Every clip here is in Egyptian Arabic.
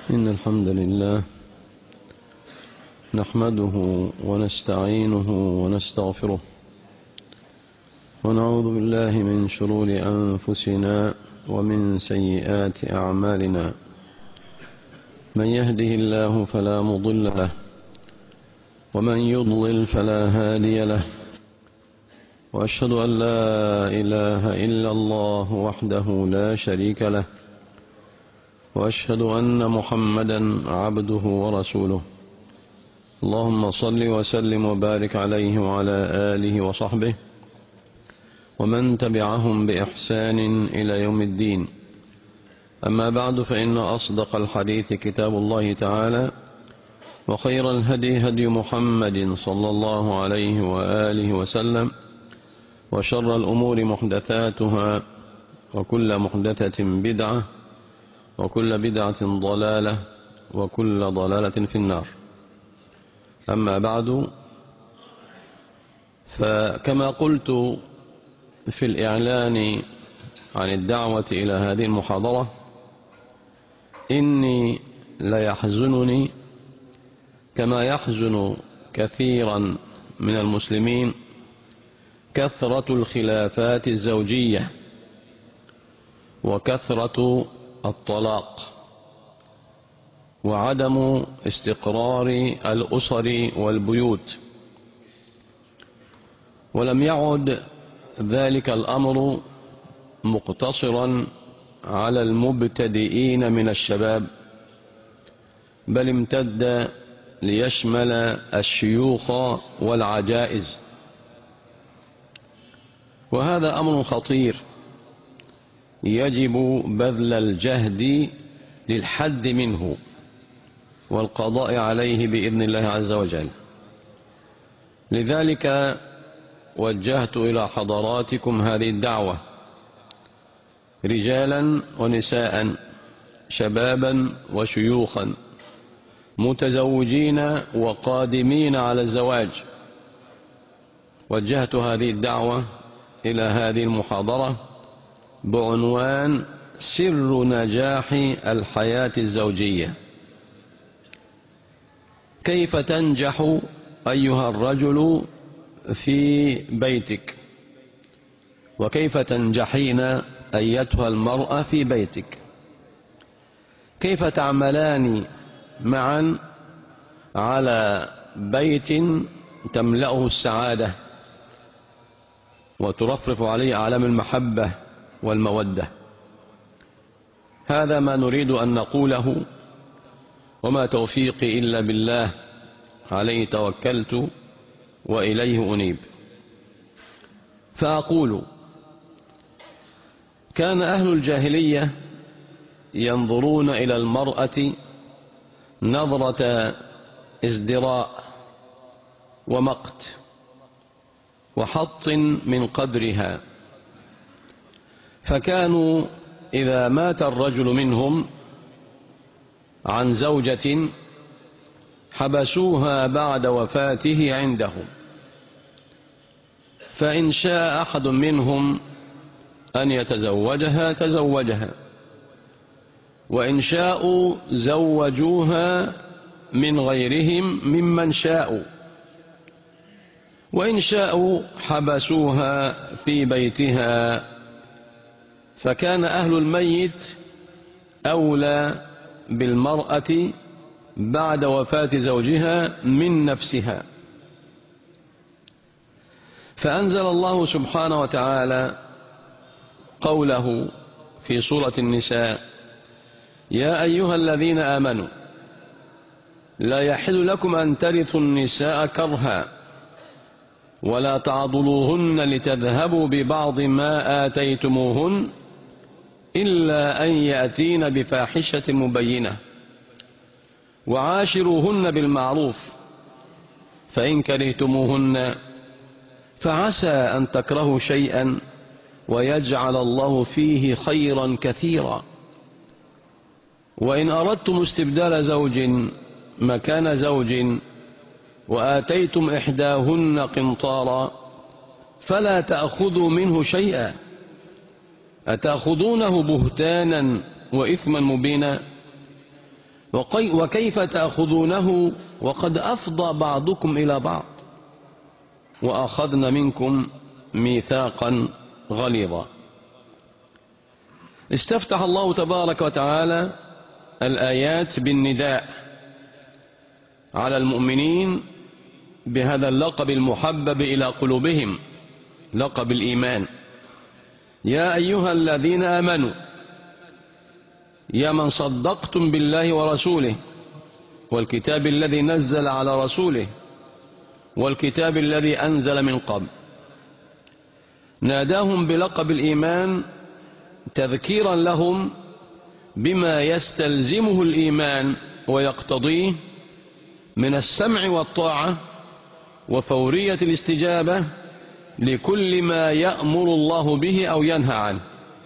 إن الحمد لله نحمده ونستعينه ونستغفره ونعوذ بالله من شرور أنفسنا ومن سيئات أعمالنا من يهده الله فلا مضل له ومن يضلل فلا هادي له وأشهد أن لا إله إلا الله وحده لا شريك له وأشهد أن محمدا عبده ورسوله اللهم صل وسلم وبارك عليه وعلى آله وصحبه ومن تبعهم بإحسان إلى يوم الدين أما بعد فإن أصدق الحديث كتاب الله تعالى وخير الهدي هدي محمد صلى الله عليه وآله وسلم وشر الأمور محدثاتها وكل محدثة بدعة وكل بدعة ضلالة وكل ضلالة في النار أما بعد فكما قلت في الإعلان عن الدعوة إلى هذه المحاضرة إني ليحزنني كما يحزن كثيرا من المسلمين كثرة الخلافات الزوجية وكثرة الطلاق وعدم استقرار الأسر والبيوت ولم يعد ذلك الأمر مقتصرا على المبتدئين من الشباب بل امتد ليشمل الشيوخ والعجائز وهذا أمر خطير يجب بذل الجهد للحد منه والقضاء عليه بإذن الله عز وجل لذلك وجهت إلى حضراتكم هذه الدعوة رجالا ونساء شبابا وشيوخا متزوجين وقادمين على الزواج وجهت هذه الدعوة إلى هذه المحاضرة بعنوان سر نجاح الحياة الزوجية كيف تنجح أيها الرجل في بيتك وكيف تنجحين أيتها المرأة في بيتك كيف تعملان معا على بيت تملأه السعادة وترفرف عليه أعلام المحبة والمودة هذا ما نريد أن نقوله وما توفيقي إلا بالله عليه توكلت وإليه أنيب فأقول كان أهل الجاهلية ينظرون إلى المرأة نظرة ازدراء ومقت وحط من قدرها فكانوا إذا مات الرجل منهم عن زوجة حبسوها بعد وفاته عندهم فإن شاء أحد منهم أن يتزوجها تزوجها وإن شاءوا زوجوها من غيرهم ممن شاءوا وإن شاءوا حبسوها في بيتها فكان أهل الميت أولى بالمرأة بعد وفاة زوجها من نفسها فأنزل الله سبحانه وتعالى قوله في سورة النساء يا أيها الذين آمنوا لا يحل لكم أن ترثوا النساء كرها ولا تعضلوهن لتذهبوا ببعض ما آتيتموهن إلا أن يأتين بفاحشة مبينة وعاشروهن بالمعروف فإن كرهتموهن فعسى أن تكرهوا شيئا ويجعل الله فيه خيرا كثيرا وإن أردتم استبدال زوج مكان زوج وآتيتم إحداهن قنطارا فلا تأخذوا منه شيئا أتأخذونه بهتانا وإثما مبينا وكيف تأخذونه وقد أفضى بعضكم إلى بعض وأخذن منكم ميثاقا غليظا استفتح الله تبارك وتعالى الآيات بالنداء على المؤمنين بهذا اللقب المحبب إلى قلوبهم لقب الإيمان يا أيها الذين آمنوا يا من صدقتم بالله ورسوله والكتاب الذي نزل على رسوله والكتاب الذي أنزل من قبل ناداهم بلقب الإيمان تذكيرا لهم بما يستلزمه الإيمان ويقتضيه من السمع والطاعة وفورية الاستجابة لكل ما يأمر الله به أو ينهى عنه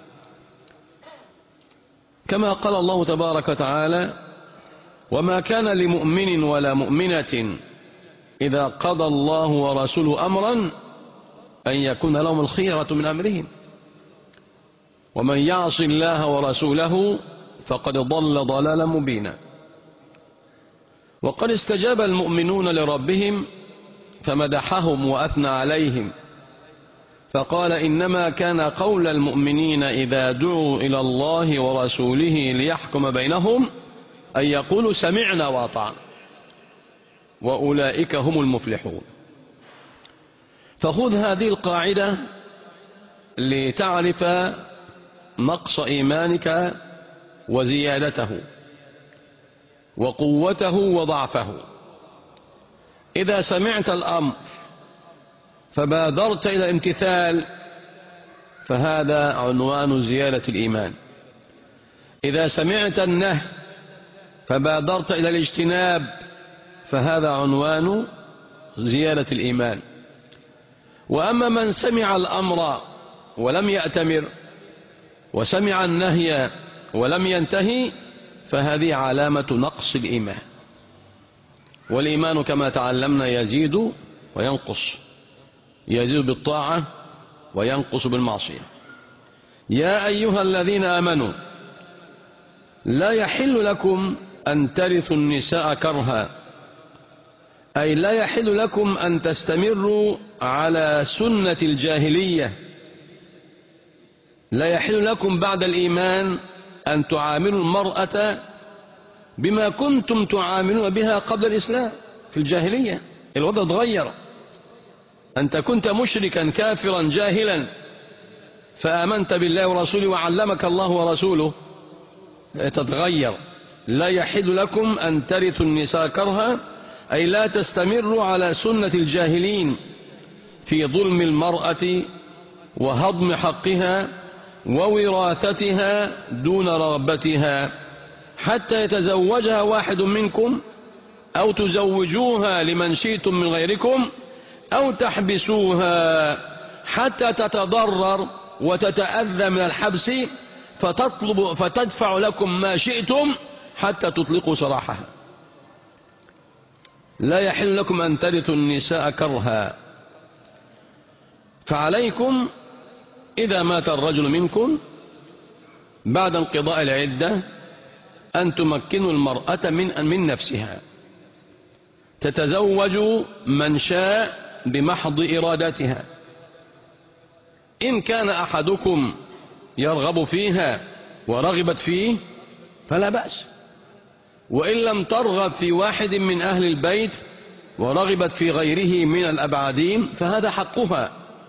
كما قال الله تبارك وتعالى وما كان لمؤمن ولا مؤمنة إذا قضى الله ورسوله أمرا أن يكون لهم الخيرة من أمرهم ومن يعص الله ورسوله فقد ضل ضلالا مبينا وقد استجاب المؤمنون لربهم فمدحهم وأثنى عليهم فقال إنما كان قول المؤمنين إذا دعوا إلى الله ورسوله ليحكم بينهم أن يقولوا سمعنا وأطعنا وأولئك هم المفلحون فخذ هذه القاعدة لتعرف نقص إيمانك وزيادته وقوته وضعفه إذا سمعت الأمر فبادرت إلى الامتثال فهذا عنوان زيادة الإيمان إذا سمعت النهي فبادرت إلى الاجتناب فهذا عنوان زيادة الإيمان وأما من سمع الأمر ولم يأتمر وسمع النهي ولم ينتهي فهذه علامة نقص الإيمان والإيمان كما تعلمنا يزيد وينقص يزيد بالطاعة وينقص بالمعصية يا أيها الذين آمنوا لا يحل لكم أن ترثوا النساء كرها أي لا يحل لكم أن تستمروا على سنة الجاهلية لا يحل لكم بعد الإيمان أن تعاملوا المرأة بما كنتم تعاملون بها قبل الإسلام في الجاهلية الوضع تغير أنت كنت مشركا كافرا جاهلا فآمنت بالله ورسوله وعلمك الله ورسوله تتغير لا يحل لكم أن ترثوا النساء كرها أي لا تستمروا على سنة الجاهلين في ظلم المرأة وهضم حقها ووراثتها دون رغبتها حتى يتزوجها واحد منكم أو تزوجوها لمن شئتم من غيركم أو تحبسوها حتى تتضرر وتتأذى من الحبس فتطلب فتدفع لكم ما شئتم حتى تطلقوا سراحها لا يحل لكم أن ترثوا النساء كرها فعليكم إذا مات الرجل منكم بعد انقضاء العدة أن تمكنوا المرأة من من نفسها تتزوج من شاء بمحض إرادتها إن كان أحدكم يرغب فيها ورغبت فيه فلا بأس وإن لم ترغب في واحد من أهل البيت ورغبت في غيره من الأبعادين فهذا حقها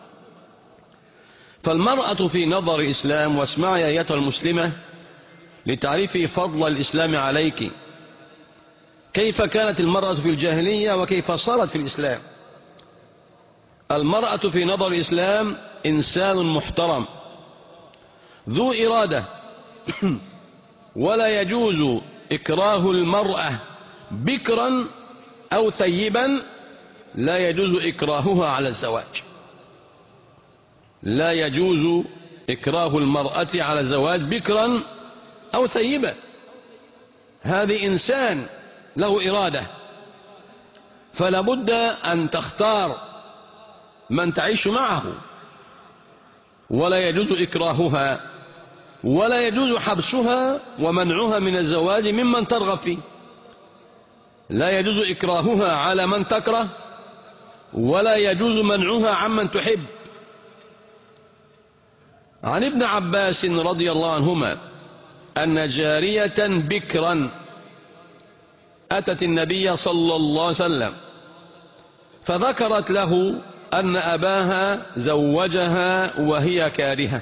فالمرأة في نظر الإسلام واسمعي أيتها المسلمة لتعرفي فضل الإسلام عليك كيف كانت المرأة في الجاهلية وكيف صارت في الإسلام المرأة في نظر الإسلام إنسان محترم ذو إرادة ولا يجوز إكراه المرأة بكرا أو ثيبا لا يجوز إكراهها على الزواج لا يجوز إكراه المرأة على الزواج بكرا أو ثيبا هذه إنسان له إرادة فلا بد أن تختار من تعيش معه ولا يجوز إكراهها ولا يجوز حبسها ومنعها من الزواج ممن ترغب فيه لا يجوز إكراهها على من تكره ولا يجوز منعها عمن تحب عن ابن عباس رضي الله عنهما أن جارية بكرا أتت النبي صلى الله عليه وسلم فذكرت له أن أباها زوجها وهي كارهة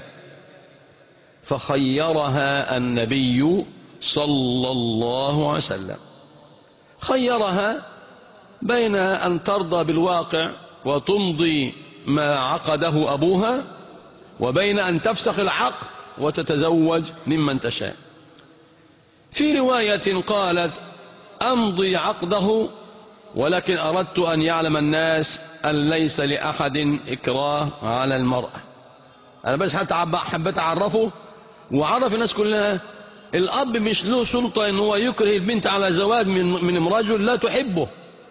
فخيرها النبي صلى الله عليه وسلم خيرها بين أن ترضى بالواقع وتمضي ما عقده أبوها وبين أن تفسخ العقد وتتزوج ممن تشاء في رواية قالت أمضي عقده ولكن أردت أن يعلم الناس أن ليس لأحد إكراه على المرأة أنا بس حتى حبيت أعرفه وعرف الناس كلها الأب مش له سلطة أن هو يكره البنت على زواج من, من رجل لا تحبه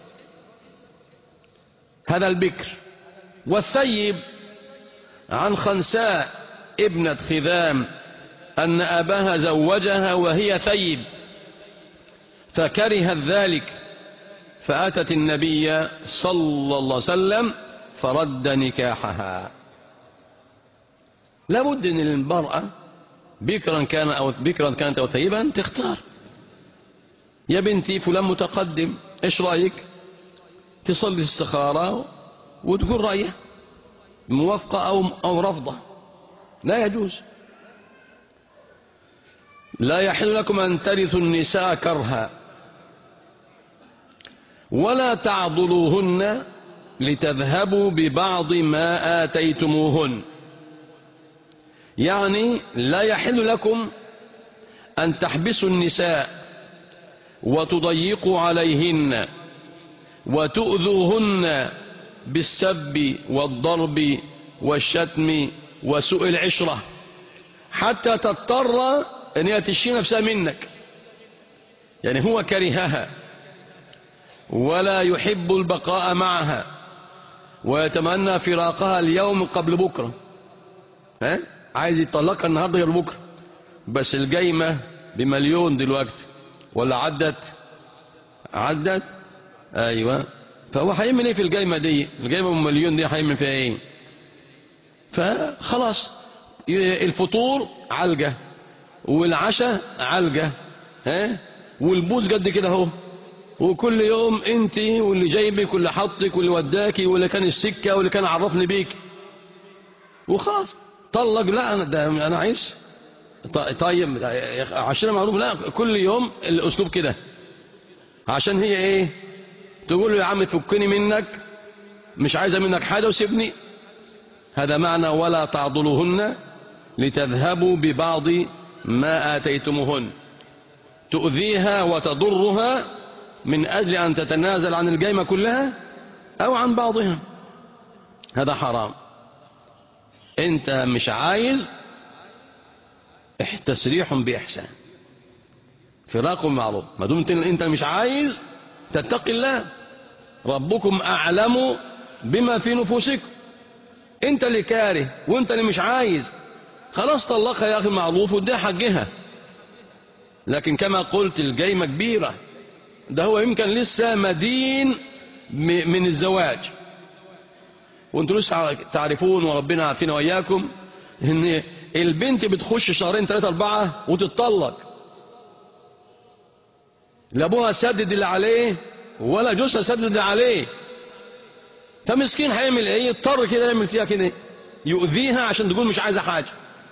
هذا البكر والثيب عن خنساء ابنة خذام أن أباها زوجها وهي ثيب فكرهت ذلك فأتت النبي صلى الله عليه وسلم فرد نكاحها لابد أن المرأة بكرا كان أو بكرا كانت أو ثيبا تختار يا بنتي فلان متقدم ايش رأيك تصلي الاستخارة وتقول رأيها موافقة أو, أو رفضة لا يجوز لا يحل لكم أن ترثوا النساء كرها ولا تعضلوهن لتذهبوا ببعض ما آتيتموهن يعني لا يحل لكم أن تحبسوا النساء وتضيقوا عليهن وتؤذوهن بالسب والضرب والشتم وسوء العشرة حتى تضطر أن هي تشي نفسها منك يعني هو كرهها ولا يحب البقاء معها ويتمنى فراقها اليوم قبل بكرة ها؟ عايز يطلقها النهارده غير بكرة بس الجايمة بمليون دلوقتي ولا عدت عدت ايوه فهو هيعمل ايه في الجايمة دي الجايمة بمليون دي هيعمل فيها ايه فخلاص الفطور علقة والعشاء علقة ها والبوز قد كده اهو وكل يوم انت واللي جايبك واللي حطك واللي وداكي واللي كان السكة واللي كان عرفني بيك وخلاص طلق لا انا ده انا عايز طيب عشان معروف لا كل يوم الاسلوب كده عشان هي ايه تقول له يا عم فكني منك مش عايزه منك حاجه وسيبني هذا معنى ولا تعضلوهن لتذهبوا ببعض ما آتيتموهن تؤذيها وتضرها من أجل أن تتنازل عن الجيمة كلها أو عن بعضها هذا حرام أنت مش عايز تسريح بإحسان فراق معروف ما دمت أنت مش عايز تتقي الله ربكم أعلم بما في نفوسكم أنت اللي كاره وأنت اللي مش عايز خلاص طلقها يا أخي معروف واديها حقها لكن كما قلت الجيمة كبيرة ده هو يمكن لسه مدين من الزواج وانتوا لسه تعرفون وربنا عارفين وإياكم ان البنت بتخش شهرين ثلاثة أربعة وتتطلق لا ابوها سدد اللي عليه ولا جوزها سدد اللي عليه فمسكين هيعمل ايه يضطر كده يعمل فيها كده يؤذيها عشان تقول مش عايزة حاجة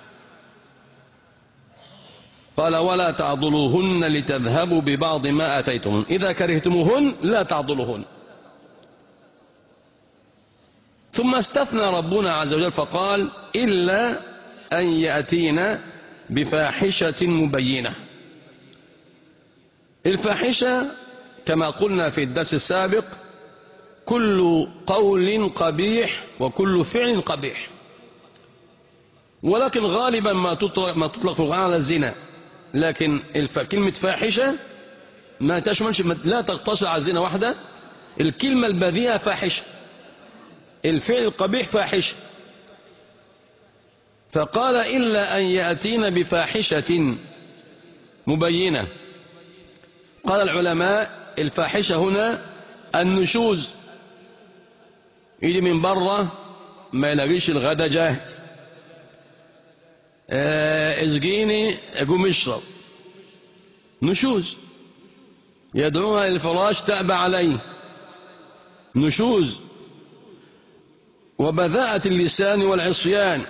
قال ولا تعضلوهن لتذهبوا ببعض ما آتيتمون إذا كرهتموهن لا تعضلوهن ثم استثنى ربنا عز وجل فقال إلا أن يأتينا بفاحشة مبينة الفاحشة كما قلنا في الدرس السابق كل قول قبيح وكل فعل قبيح ولكن غالبا ما تطلق, ما تطلق على الزنا لكن الف... كلمة فاحشة ما تشملش لا تقتصر على الزنا واحدة الكلمة البذيئة فاحشة الفعل القبيح فاحشة فقال إلا أن يأتين بفاحشة مبينة قال العلماء الفاحشة هنا النشوز يجي من بره ما يلاقيش الغدا جاهز آه، اسقيني اقوم اشرب نشوز يدعوها للفراش تأبى عليه نشوز وبذاءة اللسان والعصيان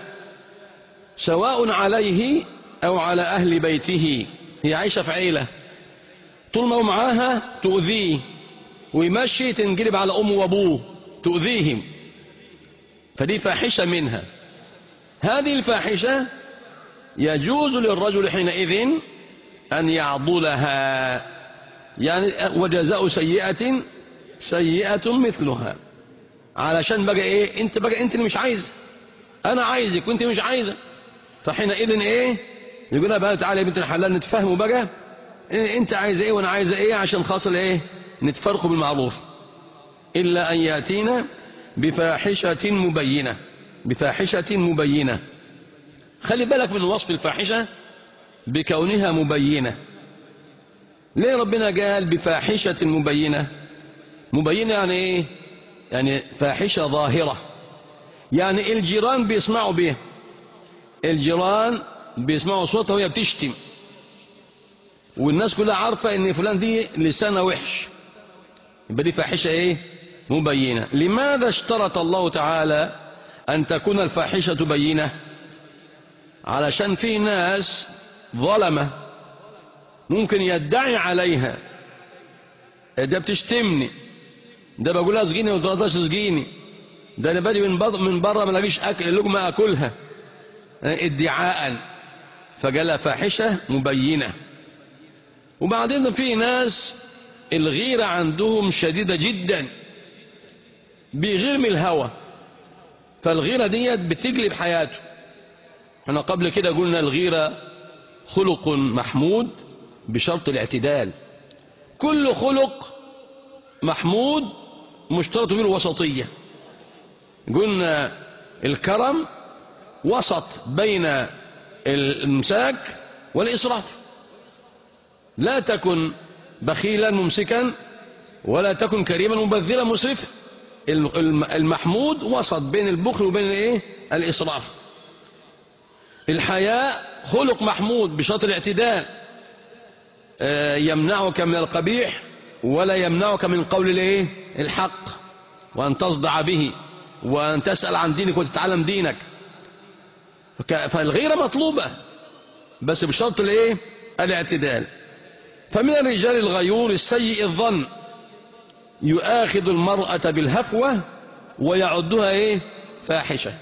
سواء عليه أو على أهل بيته هي عايشة في عيلة طول ما هو معاها تؤذيه ويمشي تنقلب على أمه وأبوه تؤذيهم فدي فاحشة منها هذه الفاحشة يجوز للرجل حينئذ أن يعضلها يعني وجزاء سيئة سيئة مثلها علشان بقى ايه انت بقى انت اللي مش عايز انا عايزك وانت مش عايزه فحينئذ ايه يقول لها بقى تعالى يا بنت الحلال نتفاهموا بقى إيه انت عايز ايه وانا عايز ايه عشان خاصل ايه نتفرقوا بالمعروف الا ان ياتينا بفاحشة مبينة بفاحشة مبينة خلي بالك من وصف الفاحشة بكونها مبينة ليه ربنا قال بفاحشة مبينة مبينة يعني ايه يعني فاحشة ظاهرة يعني الجيران بيسمعوا بيه الجيران بيسمعوا صوتها وهي بتشتم والناس كلها عارفة ان فلان دي لسانه وحش يبقى دي فاحشة ايه مبينة لماذا اشترط الله تعالى ان تكون الفاحشة بينة علشان في ناس ظلمة ممكن يدعي عليها ده بتشتمني ده بقول لها اسقيني وما ترضاش تسقيني ده انا بالي من بر من بره ما لاقيش اكل لقمه اكلها ادعاء فقال فاحشه مبينه وبعدين في ناس الغيره عندهم شديده جدا بيغير من الهوى فالغيره ديت بتقلب حياته احنا قبل كده قلنا الغيره خلق محمود بشرط الاعتدال كل خلق محمود مشترط به الوسطية قلنا الكرم وسط بين الامساك والإسراف لا تكن بخيلا ممسكا ولا تكن كريما مبذلا مسرفا المحمود وسط بين البخل وبين الايه الإسراف الحياء خلق محمود بشرط الاعتدال يمنعك من القبيح ولا يمنعك من قول الايه الحق وان تصدع به وان تسأل عن دينك وتتعلم دينك فالغيرة مطلوبة بس بشرط الايه الاعتدال فمن الرجال الغيور السيء الظن يؤاخذ المرأة بالهفوة ويعدها ايه فاحشة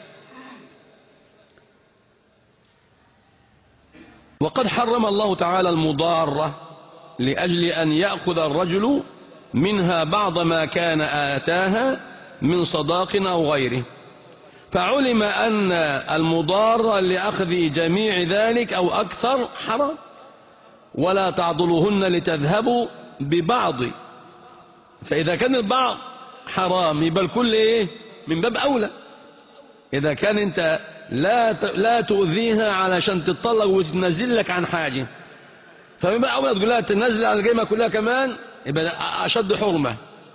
وقد حرم الله تعالى المضارة لأجل أن يأخذ الرجل منها بعض ما كان آتاها من صداق أو غيره فعلم أن المضار لأخذ جميع ذلك أو أكثر حرام ولا تعضلهن لتذهبوا ببعض فإذا كان البعض حرام يبقى الكل إيه من باب أولى إذا كان أنت لا لا تؤذيها علشان تطلق وتنزل لك عن حاجة فبما أول تقول لها تنزل على القيمة كلها كمان يبقى أشد حرمة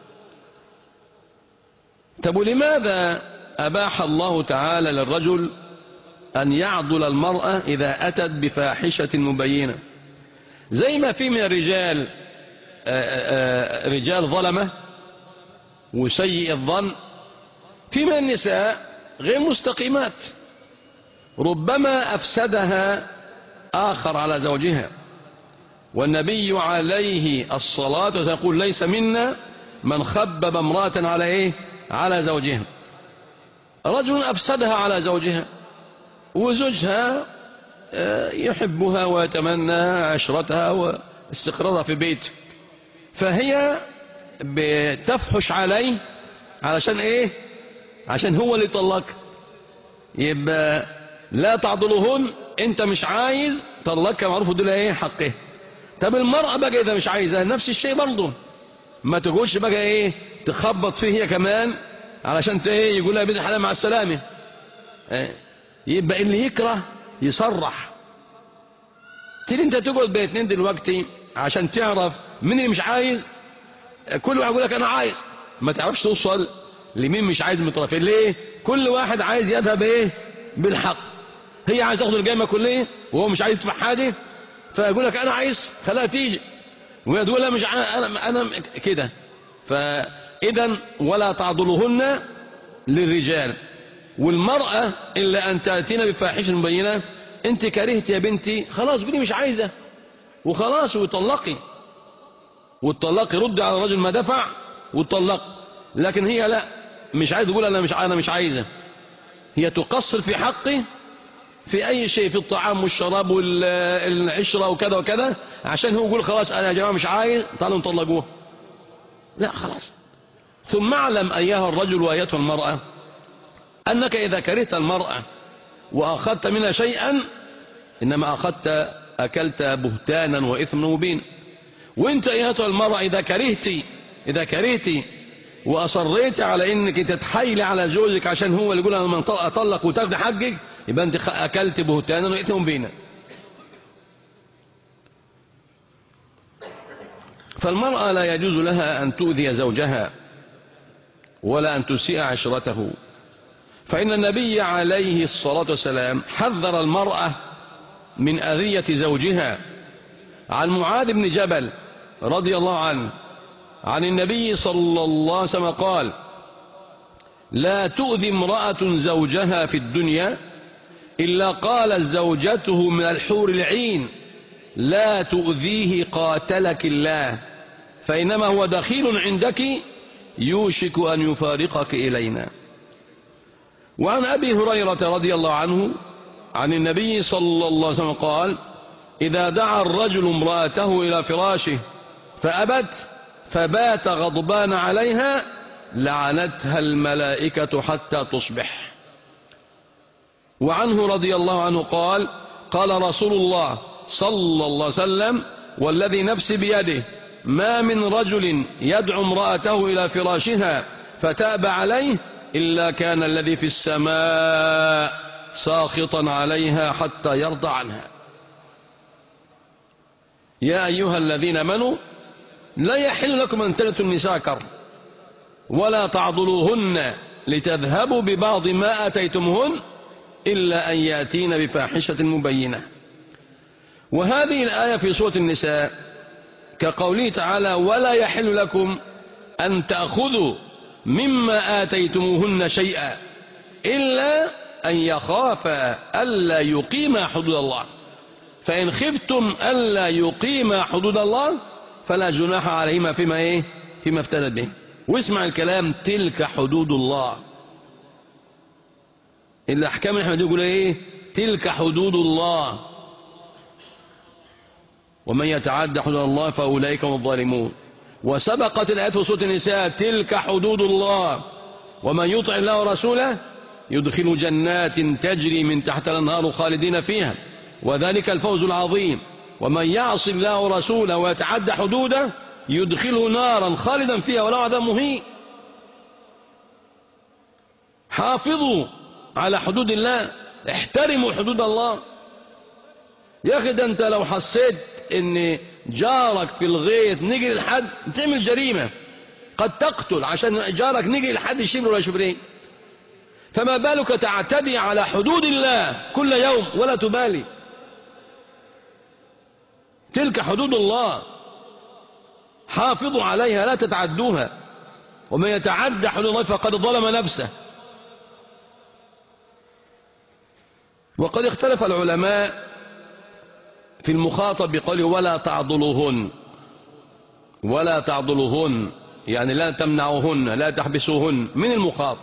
طب ولماذا أباح الله تعالى للرجل أن يعضل المرأة إذا أتت بفاحشة مبينة زي ما في من الرجال آآ آآ رجال ظلمة وسيء الظن في من النساء غير مستقيمات ربما أفسدها آخر على زوجها والنبي عليه الصلاة والسلام يقول ليس منا من خبب امرأة على إيه على زوجها رجل أفسدها على زوجها وزوجها يحبها ويتمنى عشرتها واستقرارها في بيته فهي بتفحش عليه علشان ايه عشان هو اللي طلق يبقى لا تعضلهن انت مش عايز طلقها معروف دول ايه حقه طب المرأة بقى اذا مش عايزة نفس الشيء برضه ما تقولش بقى ايه تخبط فيه هي كمان علشان ايه يقول لها بنت حلال مع السلامة إيه؟ يبقى اللي يكره يصرح تيجي انت تقعد بين اتنين دلوقتي عشان تعرف مين اللي مش عايز كل واحد يقول لك انا عايز ما تعرفش توصل لمين مش عايز من الطرفين ليه كل واحد عايز يذهب ايه بالحق هي عايز تاخد الجامعه كليه وهو مش عايز يدفع حاجه فيقول لك انا عايز خليها تيجي وهي تقول لا مش عايز انا انا كده فاذا ولا تعضلهن للرجال والمرأة إلا أن تأتينا بفاحشة مبينة أنت كرهت يا بنتي خلاص قولي مش عايزة وخلاص وطلقي وتطلقي رد على الرجل ما دفع وتطلق لكن هي لا مش عايز تقول أنا مش أنا مش عايزة هي تقصر في حقي في أي شيء في الطعام والشراب والعشرة وكذا وكذا عشان هو يقول خلاص أنا يا جماعة مش عايز تعالوا نطلقوه لا خلاص ثم اعلم أيها الرجل وأيتها المرأة أنك إذا كرهت المرأة وأخذت منها شيئا إنما أخذت أكلت بهتانا وإثما مبين وانت أيها المرأة إذا كرهت إذا كرهت وأصريت على إنك تتحايلي على زوجك عشان هو اللي يقول أنا من أطلق وتاخد حقك يبقى أنت أكلت بهتانا وإثما مبينا فالمرأة لا يجوز لها أن تؤذي زوجها ولا أن تسيء عشرته فإن النبي عليه الصلاة والسلام حذر المرأة من أذية زوجها عن معاذ بن جبل رضي الله عنه عن النبي صلى الله عليه وسلم قال لا تؤذي امرأة زوجها في الدنيا إلا قالت زوجته من الحور العين لا تؤذيه قاتلك الله فإنما هو دخيل عندك يوشك أن يفارقك إلينا وعن أبي هريرة رضي الله عنه عن النبي صلى الله عليه وسلم قال إذا دعا الرجل امرأته إلى فراشه فأبت فبات غضبان عليها لعنتها الملائكة حتى تصبح وعنه رضي الله عنه قال قال رسول الله صلى الله عليه وسلم والذي نفسي بيده ما من رجل يدعو امرأته إلى فراشها فتأبى عليه إلا كان الذي في السماء ساخطا عليها حتى يرضى عنها يا أيها الذين منوا لا يحل لكم أن تلتوا النساء كر ولا تعضلوهن لتذهبوا ببعض ما آتيتمهن إلا أن يأتين بفاحشة مبينة وهذه الآية في سورة النساء كقوله تعالى ولا يحل لكم أن تأخذوا مما آتيتموهن شيئا إلا أن يخافا ألا يقيما حدود الله فإن خفتم ألا يقيما حدود الله فلا جناح عليهما فيما إيه فيما افتدت به واسمع الكلام تلك حدود الله الأحكام اللي احنا يقول إيه تلك حدود الله ومن يتعدى حدود الله فأولئك هم الظالمون وسبقت الآيات في سورة النساء تلك حدود الله ومن يطع الله ورسوله يدخل جنات تجري من تحت الأنهار خالدين فيها وذلك الفوز العظيم ومن يعص الله ورسوله ويتعدى حدوده يدخله نارا خالدا فيها ولا عذاب مهين حافظوا على حدود الله احترموا حدود الله يا اخي ده انت لو حسيت ان جارك في الغيط نجي للحد تعمل جريمة قد تقتل عشان جارك نجي للحد شبر ولا شبرين فما بالك تعتدي على حدود الله كل يوم ولا تبالي تلك حدود الله حافظوا عليها لا تتعدوها ومن يتعدى حدود الله فقد ظلم نفسه وقد اختلف العلماء في المخاطب بقوله ولا تعضلوهن ولا تعضلوهن يعني لا تمنعوهن لا تحبسوهن من المخاطب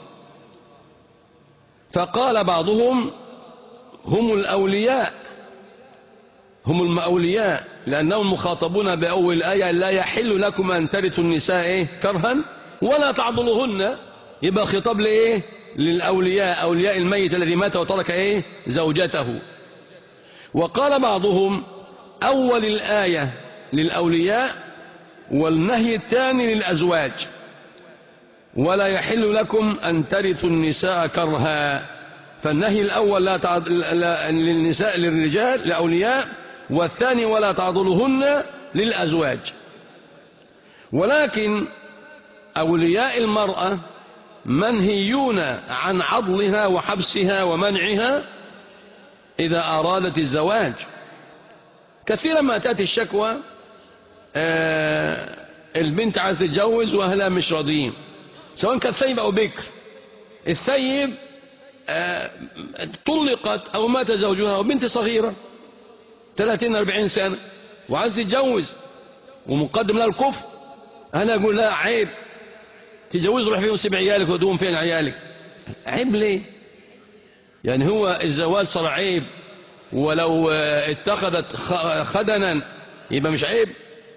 فقال بعضهم هم الأولياء هم المأولياء لأنهم مخاطبون بأول الآية لا يحل لكم أن ترثوا النساء إيه؟ كرها ولا تعضلوهن يبقى خطاب لإيه للأولياء أولياء الميت الذي مات وترك إيه زوجته وقال بعضهم أول الآية للأولياء والنهي الثاني للأزواج ولا يحل لكم أن ترثوا النساء كرها فالنهي الأول لا تعض... لا... للنساء للرجال لأولياء والثاني ولا تعضلهن للأزواج ولكن أولياء المرأة منهيون عن عضلها وحبسها ومنعها إذا أرادت الزواج كثيرا ما تأتي الشكوى آه البنت عايز تتجوز وأهلها مش راضيين سواء كان ثيب أو بكر الثيب آه طلقت أو مات زوجها وبنت صغيرة 30 40 سنة وعايز تتجوز ومقدم لها الكفر أنا أقول لا عيب تجوز روح فيهم سبع عيالك ودوم فين عيالك عيب ليه يعني هو الزواج صار عيب ولو اتخذت خدنا يبقى مش عيب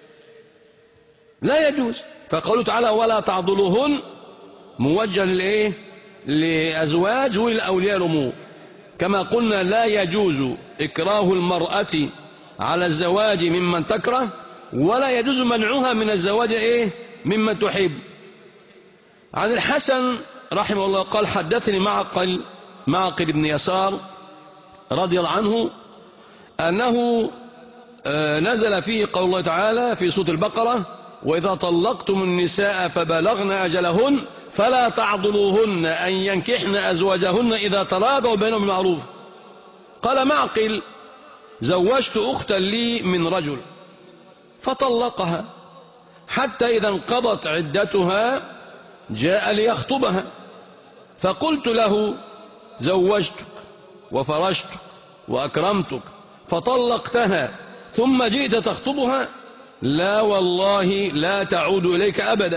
لا يجوز فقالوا تعالى ولا تعضلوهن موجه للايه لازواج وللاولياء الامور كما قلنا لا يجوز اكراه المراه على الزواج ممن تكره ولا يجوز منعها من الزواج ايه ممن تحب عن الحسن رحمه الله قال حدثني معقل معقل بن يسار رضي الله عنه أنه نزل فيه قول الله تعالى في سورة البقرة وإذا طلقتم النساء فبلغن أجلهن فلا تعضلوهن أن ينكحن أزواجهن إذا تراضوا بينهم بالمعروف قال معقل زوجت أختا لي من رجل فطلقها حتى إذا انقضت عدتها جاء ليخطبها فقلت له زوجتك وفرشتك وأكرمتك فطلقتها ثم جئت تخطبها لا والله لا تعود إليك أبدا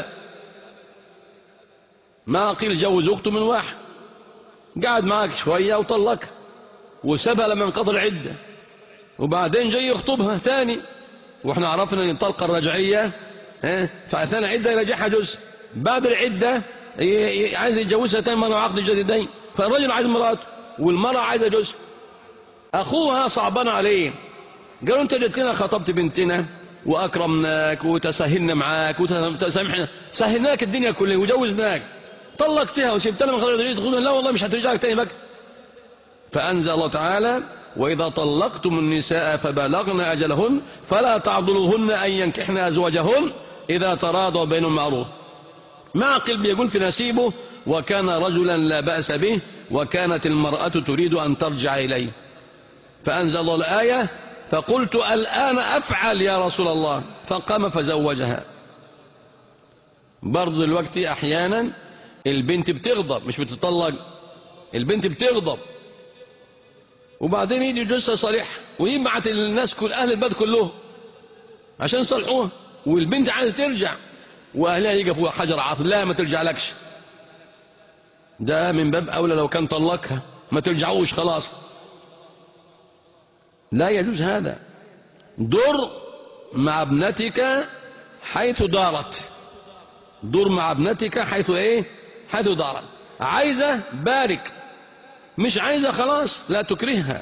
ما قيل جوز أخته من واحد قعد معك شوية وطلقها وسبها لما انقضى العدة وبعدين جاي يخطبها تاني واحنا عرفنا ان الطلقة الرجعية فأثناء العدة يرجعها جزء بعد العدة عايز يتجوزها تاني مرة عقد جديدين فالرجل عايز مراته والمرأة عايزة جزء أخوها صعبان عليه قالوا أنت جبتنا خطبت بنتنا وأكرمناك وتسهلنا معاك وتسامحنا سهلناك الدنيا كلها وجوزناك طلقتها وسبتنا من خلال تقول لا والله مش هترجع لك تاني بك فأنزل الله تعالى وإذا طلقتم النساء فبلغن أجلهن فلا تعضلوهن أن ينكحن أزواجهن إذا تراضوا بينهم معروف معقل بيقول في نسيبه وكان رجلا لا بأس به وكانت المرأة تريد أن ترجع إليه فأنزل الله الآية فقلت الآن أفعل يا رسول الله فقام فزوجها برضو الوقت أحيانا البنت بتغضب مش بتطلق البنت بتغضب وبعدين يجي جثة صريح ويبعت الناس كل أهل البلد كلهم عشان يصلحوها والبنت عايزة ترجع وأهلها يقفوا حجر عاطل لا ما ترجع لكش ده من باب أولى لو كان طلقها ما ترجعوش خلاص لا يجوز هذا دور مع ابنتك حيث دارت دور مع ابنتك حيث ايه حيث دارت عايزة بارك مش عايزة خلاص لا تكرهها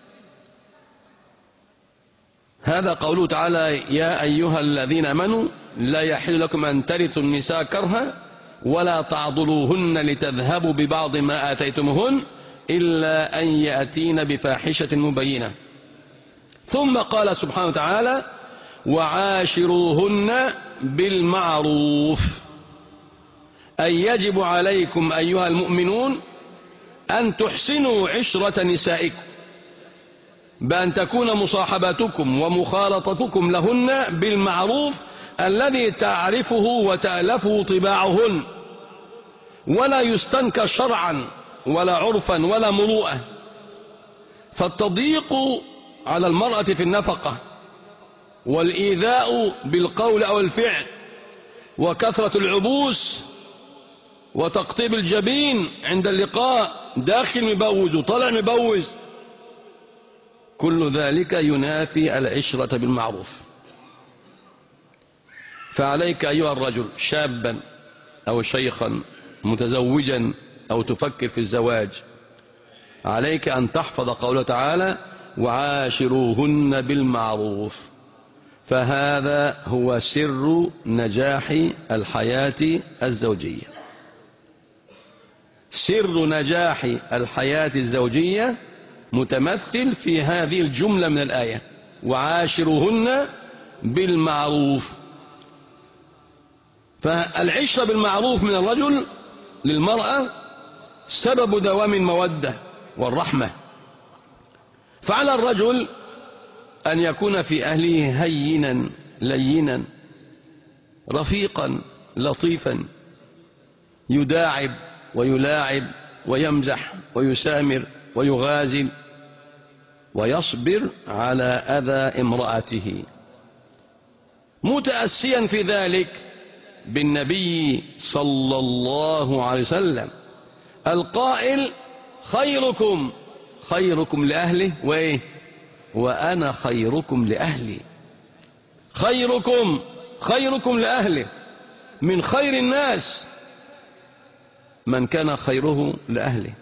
هذا قوله تعالى يا أيها الذين أمنوا لا يحل لكم أن ترثوا النساء كرها ولا تعضلوهن لتذهبوا ببعض ما آتيتمهن إلا أن يأتين بفاحشة مبينة ثم قال سبحانه وتعالى وعاشروهن بالمعروف أي يجب عليكم أيها المؤمنون أن تحسنوا عشرة نسائكم بأن تكون مصاحبتكم ومخالطتكم لهن بالمعروف الذي تعرفه وتألفه طباعهن ولا يستنكر شرعا ولا عرفا ولا مروءة فالتضييق على المرأة في النفقة والإيذاء بالقول أو الفعل وكثرة العبوس وتقطيب الجبين عند اللقاء داخل مبوز وطلع مبوز كل ذلك ينافي العشرة بالمعروف فعليك أيها الرجل شابا أو شيخا متزوجا أو تفكر في الزواج عليك أن تحفظ قوله تعالى وعاشروهن بالمعروف فهذا هو سر نجاح الحياة الزوجية سر نجاح الحياة الزوجية متمثل في هذه الجملة من الآية وعاشرهن بالمعروف فالعشرة بالمعروف من الرجل للمرأة سبب دوام المودة والرحمة فعلى الرجل أن يكون في أهله هينا لينا رفيقا لطيفا يداعب ويلاعب ويمزح ويسامر ويغازل ويصبر على أذى امرأته متأسيا في ذلك بالنبي صلى الله عليه وسلم القائل خيركم خيركم لأهله وإيه وأنا خيركم لأهلي خيركم خيركم لأهله من خير الناس من كان خيره لأهله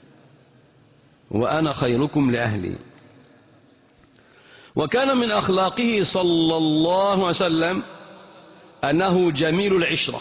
وأنا خيركم لأهلي وكان من أخلاقه صلى الله عليه وسلم أنه جميل العشرة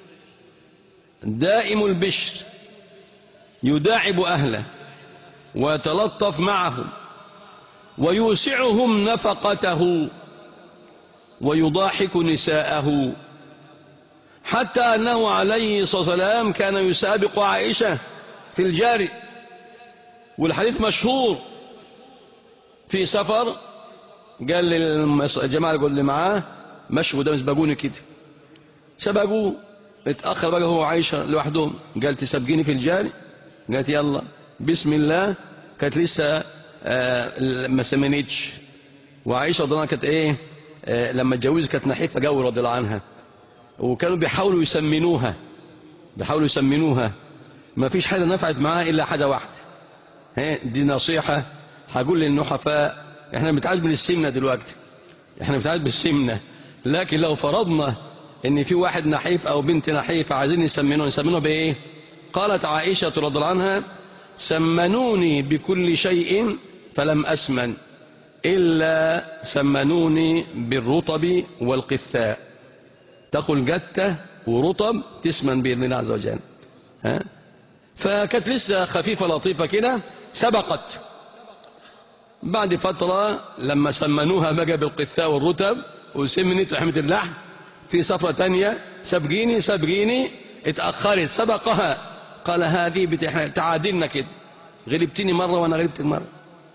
دائم البشر يداعب أهله ويتلطف معهم ويوسعهم نفقته ويضاحك نساءه حتى أنه عليه الصلاة والسلام كان يسابق عائشة في الجاري والحديث مشهور في سفر قال للجماعة اللي معاه مشوا ده مسبقوني كده سبقوه اتأخر بقى هو عايشة لوحدهم قال تسبقيني في الجاري قالت يلا بسم الله كانت لسه آه ما سمنتش وعائشة رضي الله كانت ايه آه لما اتجوزت كانت نحيفة قوي رضي الله عنها وكانوا بيحاولوا يسمنوها بيحاولوا يسمنوها ما فيش حاجة نفعت معاها إلا حاجة واحدة دي نصيحة هقول للنحفاء احنا بنتعالج من السمنة دلوقتي احنا بنتعالج بالسمنة لكن لو فرضنا ان في واحد نحيف او بنت نحيفة عايزين يسمنوه يسمنوه بايه قالت عائشة رضي الله عنها سمنوني بكل شيء فلم أسمن إلا سمنوني بالرطب والقثاء تقول جتة ورطب تسمن بإذن الله عز وجل ها؟ فكانت لسه خفيفة لطيفة كده سبقت بعد فترة لما سمنوها بقى بالقثاء والرتب وسمنت لحمة اللحم في سفرة تانية سبقيني سبقيني اتأخرت سبقها قال هذه بتح... تعادلنا كده غلبتني مرة وانا غلبتك مرة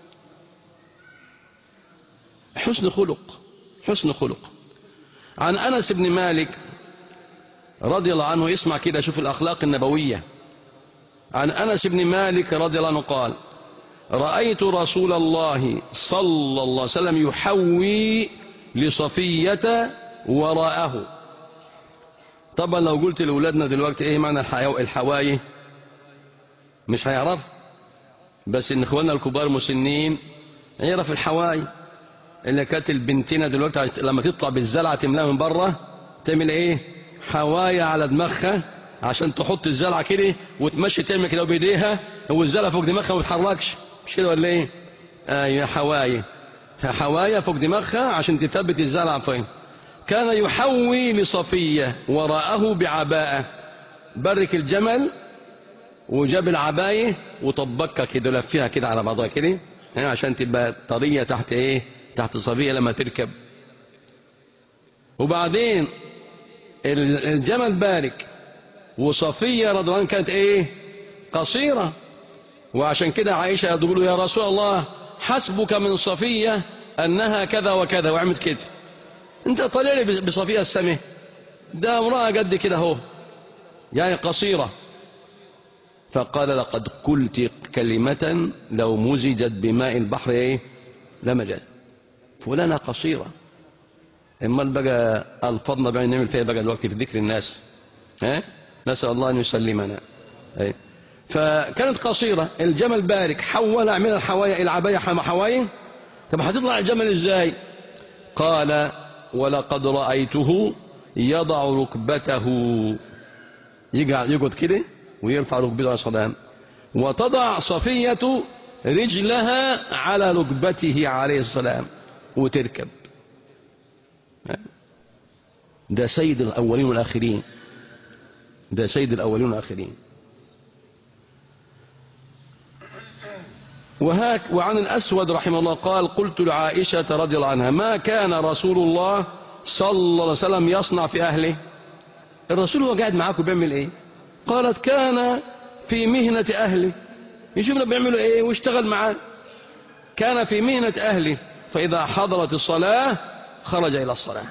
حسن خلق حسن خلق عن أنس بن مالك رضي الله عنه اسمع كده شوف الأخلاق النبوية عن أنس بن مالك رضي الله عنه قال رأيت رسول الله صلى الله عليه وسلم يحوي لصفية وراءه طبعا لو قلت لأولادنا دلوقتي ايه معنى الحواي مش هيعرف بس ان اخواننا الكبار مسنين يعرف الحواي اللي كانت البنتنا دلوقتي لما تطلع بالزلعة تملاها من بره تعمل ايه حوايا على دماغها عشان تحط الزلعة كده وتمشي تعمل كده بايديها والزلعة فوق دماغها ما بتتحركش مش كده ولا ايه ايوه حوايا حوايا فوق دماغها عشان تثبت الزلعة فين كان يحوي لصفية وراءه بعباءة برك الجمل وجاب العباية وطبقها كده لفيها كده على بعضها كده عشان تبقى طرية تحت ايه تحت صفية لما تركب وبعدين الجمل بارك وصفية رضي الله عنها كانت ايه قصيرة وعشان كده عائشة يقول له يا رسول الله حسبك من صفية أنها كذا وكذا وعملت كده انت طالع لي بصفية السمه ده امرأة قد كده هو يعني قصيرة فقال لقد قلت كلمة لو مزجت بماء البحر ايه لمجت فلانة قصيرة اما بقى الفضنا بقى نعمل فيها بقى الوقت في ذكر الناس ها نسأل الله أن يسلمنا أي. فكانت قصيرة الجمل بارك حول من الحوايا إلى عباية حوايا طب هتطلع الجمل ازاي قال ولقد رأيته يضع ركبته يقعد كده ويرفع ركبته عليه السلام وتضع صفية رجلها على ركبته عليه السلام وتركب ده سيد الأولين والآخرين ده سيد الأولين والآخرين وهاك وعن الأسود رحمه الله قال قلت لعائشة رضي الله عنها ما كان رسول الله صلى الله عليه وسلم يصنع في أهله الرسول هو قاعد معاكم بيعمل ايه قالت كان في مهنة أهله يشوفنا بيعملوا ايه واشتغل معاه كان في مهنة أهله فإذا حضرت الصلاة خرج إلى الصلاة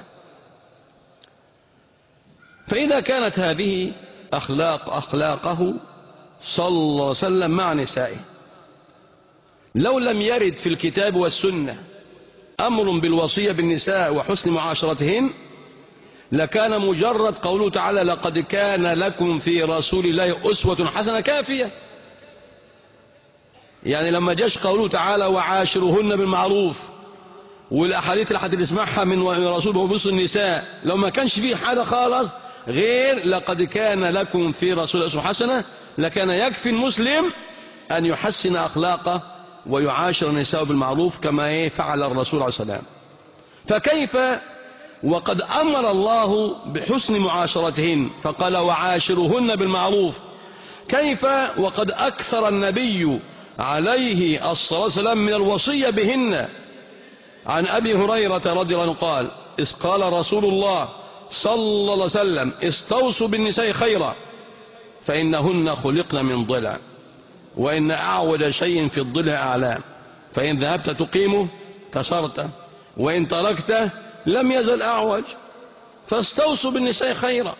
فإذا كانت هذه أخلاق أخلاقه صلى الله عليه وسلم مع نسائه لو لم يرد في الكتاب والسنة أمر بالوصية بالنساء وحسن معاشرتهن لكان مجرد قوله تعالى لقد كان لكم في رسول الله أسوة حسنة كافية يعني لما جاش قوله تعالى وعاشرهن بالمعروف والأحاديث اللي هتسمعها من رسول وبص النساء لو ما كانش فيه حاجة خالص غير لقد كان لكم في رسول الله أسوة حسنة لكان يكفي المسلم أن يحسن أخلاقه ويعاشر النساء بالمعروف كما فعل الرسول عليه السلام فكيف وقد أمر الله بحسن معاشرتهن فقال وعاشرهن بالمعروف كيف وقد أكثر النبي عليه الصلاة والسلام من الوصية بهن عن أبي هريرة رضي الله عنه قال إذ قال رسول الله صلى الله عليه وسلم استوصوا بالنساء خيرا فإنهن خلقن من ضلع وإن أعود شيء في الضلع أعلام فإن ذهبت تقيمه كسرته وإن تركته لم يزل أعوج فاستوصوا بالنساء خيرا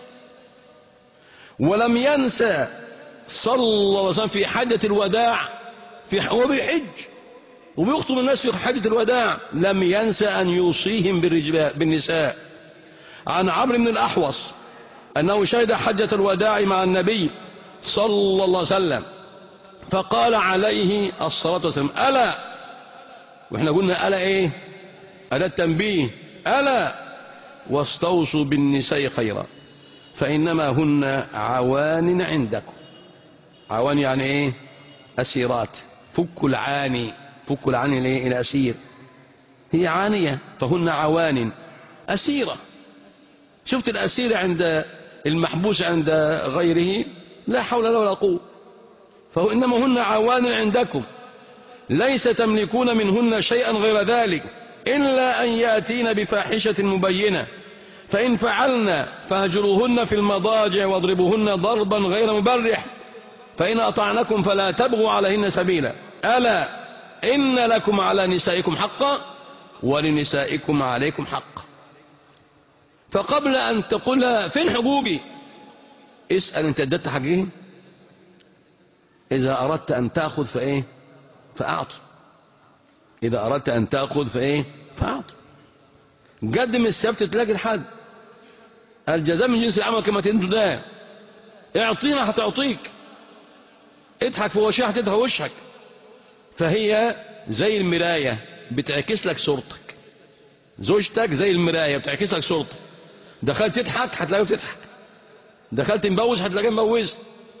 ولم ينسى صلى الله عليه وسلم في حجة الوداع في هو بيحج وبيخطب الناس في حجة الوداع لم ينسى أن يوصيهم بالنساء عن عمرو بن الأحوص أنه شهد حجة الوداع مع النبي صلى الله عليه وسلم فقال عليه الصلاة والسلام ألا وإحنا قلنا ألا إيه ألا التنبيه ألا واستوصوا بالنساء خيرا فإنما هن عوان عندكم عوان يعني إيه أسيرات فك العاني فك العاني ليه الأسير هي عانية فهن عوان أسيرة شفت الأسير عند المحبوس عند غيره لا حول له ولا قوة فهو إنما هن عوان عندكم ليس تملكون منهن شيئا غير ذلك إلا أن يأتين بفاحشة مبينة فإن فعلنا فهجروهن في المضاجع واضربوهن ضربا غير مبرح فإن أطعنكم فلا تبغوا عليهن سبيلا ألا إن لكم على نسائكم حقا ولنسائكم عليكم حق فقبل أن تقول فين حقوقي اسأل انت ادت حقهم إذا أردت أن تأخذ فإيه فأعطوا إذا أردت أن تأخذ فإيه فأعطوا قدم السبت تلاقي الحد الجزاء من جنس العمل كما تنتو ده اعطينا هتعطيك اضحك في وشها هتضحك وشك فهي زي المراية بتعكس لك صورتك زوجتك زي المراية بتعكس لك صورتك دخلت تضحك هتلاقيها بتضحك دخلت مبوز هتلاقيها مبوز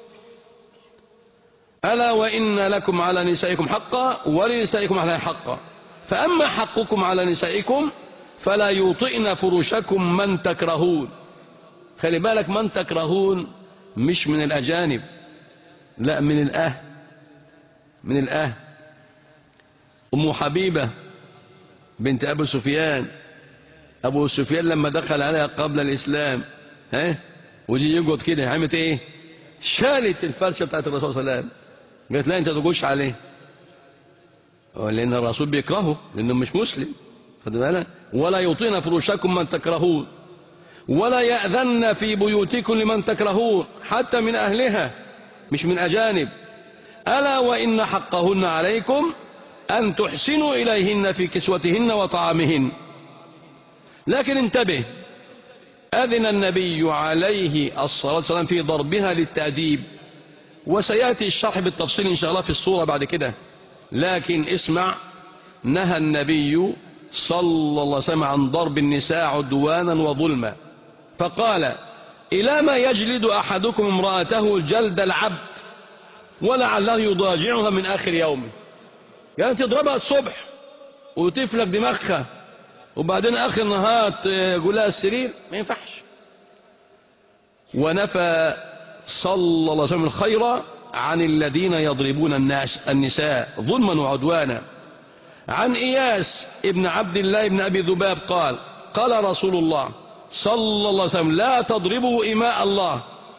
ألا وإن لكم على نسائكم حقا ولنسائكم على حقا فأما حقكم على نسائكم فلا يطئن فرشكم من تكرهون خلي بالك من تكرهون مش من الأجانب لا من الأهل من الأهل أم حبيبة بنت أبو سفيان أبو سفيان لما دخل عليها قبل الإسلام ها وجي يقعد كده عملت إيه شالت الفرشة بتاعت الرسول صلى الله عليه وسلم قالت لا أنت تقولش عليه لأن الرسول بيكرهه لأنه مش مسلم خد بالك ولا يطين فروشكم من تكرهون ولا يأذن في بيوتكم لمن تكرهون حتى من أهلها مش من أجانب ألا وإن حقهن عليكم أن تحسنوا إليهن في كسوتهن وطعامهن لكن انتبه أذن النبي عليه الصلاة والسلام في ضربها للتأديب وسيأتي الشرح بالتفصيل إن شاء الله في الصورة بعد كده لكن اسمع نهى النبي صلى الله عليه وسلم عن ضرب النساء عدوانا وظلما فقال إلى ما يجلد أحدكم امرأته جلد العبد ولعله يضاجعها من آخر يومه يعني تضربها الصبح وتفلك دماغها وبعدين آخر النهار تقول لها السرير ما ينفعش ونفى صلى الله عليه وسلم الخير عن الذين يضربون الناس النساء ظلما وعدوانا عن إياس ابن عبد الله بن أبي ذباب قال قال رسول الله صلى الله عليه وسلم لا تضربوا إماء الله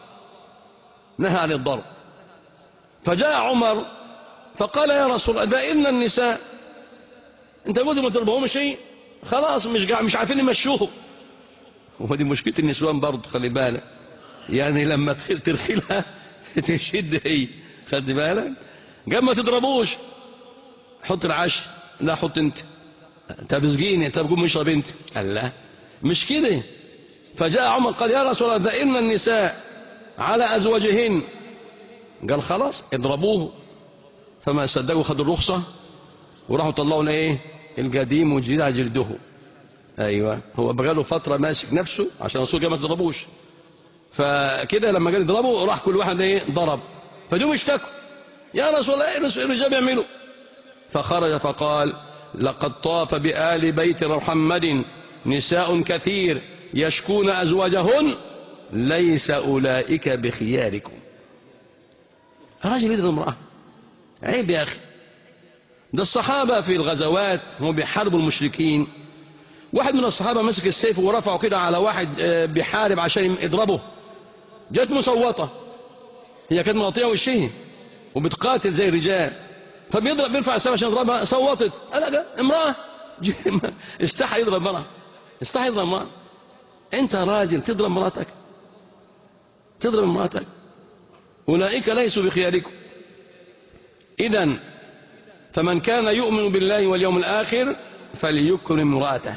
نهى عن الضرب فجاء عمر فقال يا رسول الله ده إن النساء انت قلت ما تضربهم شيء خلاص مش مش عارفين يمشوه ودي مشكلة النسوان برضه خلي بالك يعني لما ترخلها تشد هي خد بالك قبل ما تضربوش حط العش لا حط انت طب اسقيني طب قوم اشرب انت قال لا مش كده فجاء عمر قال يا رسول الله ده ان النساء على ازواجهن قال خلاص اضربوه فما صدقوا خدوا الرخصه وراحوا طلعوا له ايه القديم والجديد على جلده ايوه هو بقاله فتره ماسك نفسه عشان الرسول ما تضربوش فكده لما قال يضربوا راح كل واحد ايه ضرب فجم اشتكوا يا رسول الله ايه الرجال بيعملوا فخرج فقال لقد طاف بآل بيت محمد نساء كثير يشكون أزواجهن ليس أولئك بخياركم رجل يدري امرأة عيب يا أخي ده الصحابة في الغزوات هم بيحاربوا المشركين واحد من الصحابة مسك السيف ورفعه كده على واحد بيحارب عشان يضربه جت مصوتة هي كانت مغطية وشيه وبتقاتل زي الرجال فبيضرب بيرفع السيف عشان يضربها صوتت قال لا امرأة استحى يضرب امرأة استحى يضرب امرأة انت راجل تضرب مراتك تضرب مراتك أولئك ليسوا بخياركم إذا فمن كان يؤمن بالله واليوم الآخر فليكرم امرأته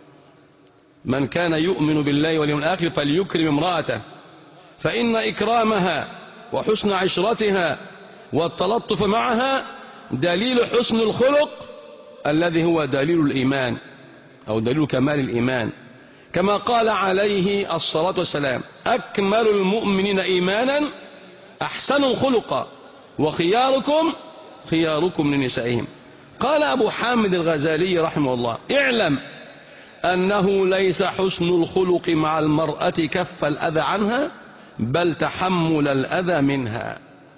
من كان يؤمن بالله واليوم الآخر فليكرم امرأته فإن إكرامها وحسن عشرتها والتلطف معها دليل حسن الخلق الذي هو دليل الإيمان أو دليل كمال الإيمان كما قال عليه الصلاة والسلام أكمل المؤمنين إيمانا أحسن خلقا وخياركم خياركم لنسائهم قال أبو حامد الغزالي رحمه الله اعلم أنه ليس حسن الخلق مع المرأة كف الأذى عنها بل تحمل الأذى منها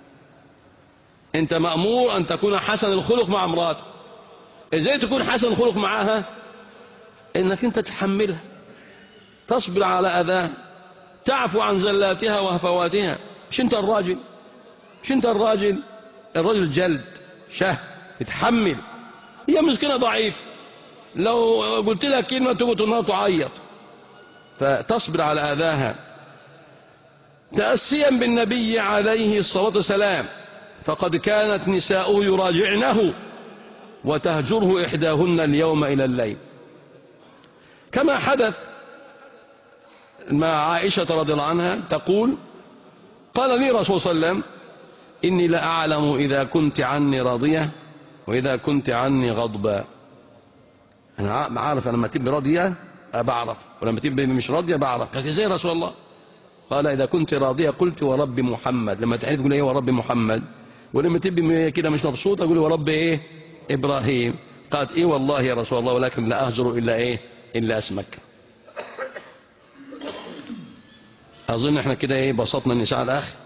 أنت مأمور أن تكون حسن الخلق مع امرأتك إزاي تكون حسن الخلق معها إنك أنت تحملها تصبر على أذاها تعفو عن زلاتها وهفواتها مش أنت الراجل مش أنت الراجل الرجل جلد شه يتحمل هي مسكينة ضعيف لو قلت لها كلمة تقول النار تعيط فتصبر على أذاها تأسيا بالنبي عليه الصلاة والسلام فقد كانت نساؤه يراجعنه وتهجره إحداهن اليوم إلى الليل كما حدث مع عائشة رضي الله عنها تقول قال لي رسول صلى الله عليه وسلم إني لأعلم إذا كنت عني راضية وإذا كنت عني غضبا أنا عارف لما تبقى راضية بعرف ولما تبقى مش راضية بعرف قال ازاي رسول الله قال إذا كنت راضية قلت ورب محمد لما تحلف تقول إيه ورب محمد ولما تبقى كده مش مبسوطة أقول ورب إيه إبراهيم قالت إيه والله يا رسول الله ولكن لا أهجر إلا إيه إلا اسمك أظن إحنا كده إيه بسطنا النساء على الآخر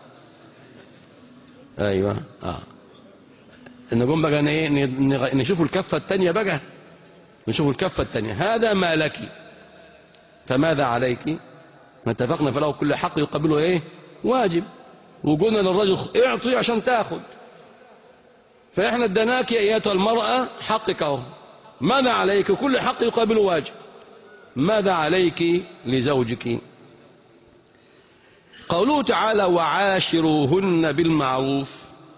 أيوة آه نقوم بقى إيه نشوف الكفة التانية بقى نشوف الكفة التانية هذا ما لك فماذا عليك ما اتفقنا فله كل حق يقبله إيه واجب وقلنا للرجل اعطي عشان تاخد فإحنا ادناك يا أيتها المرأة حقك اهو ماذا عليك كل حق يقابل واجب ماذا عليك لزوجك قوله تعالى وعاشروهن بالمعروف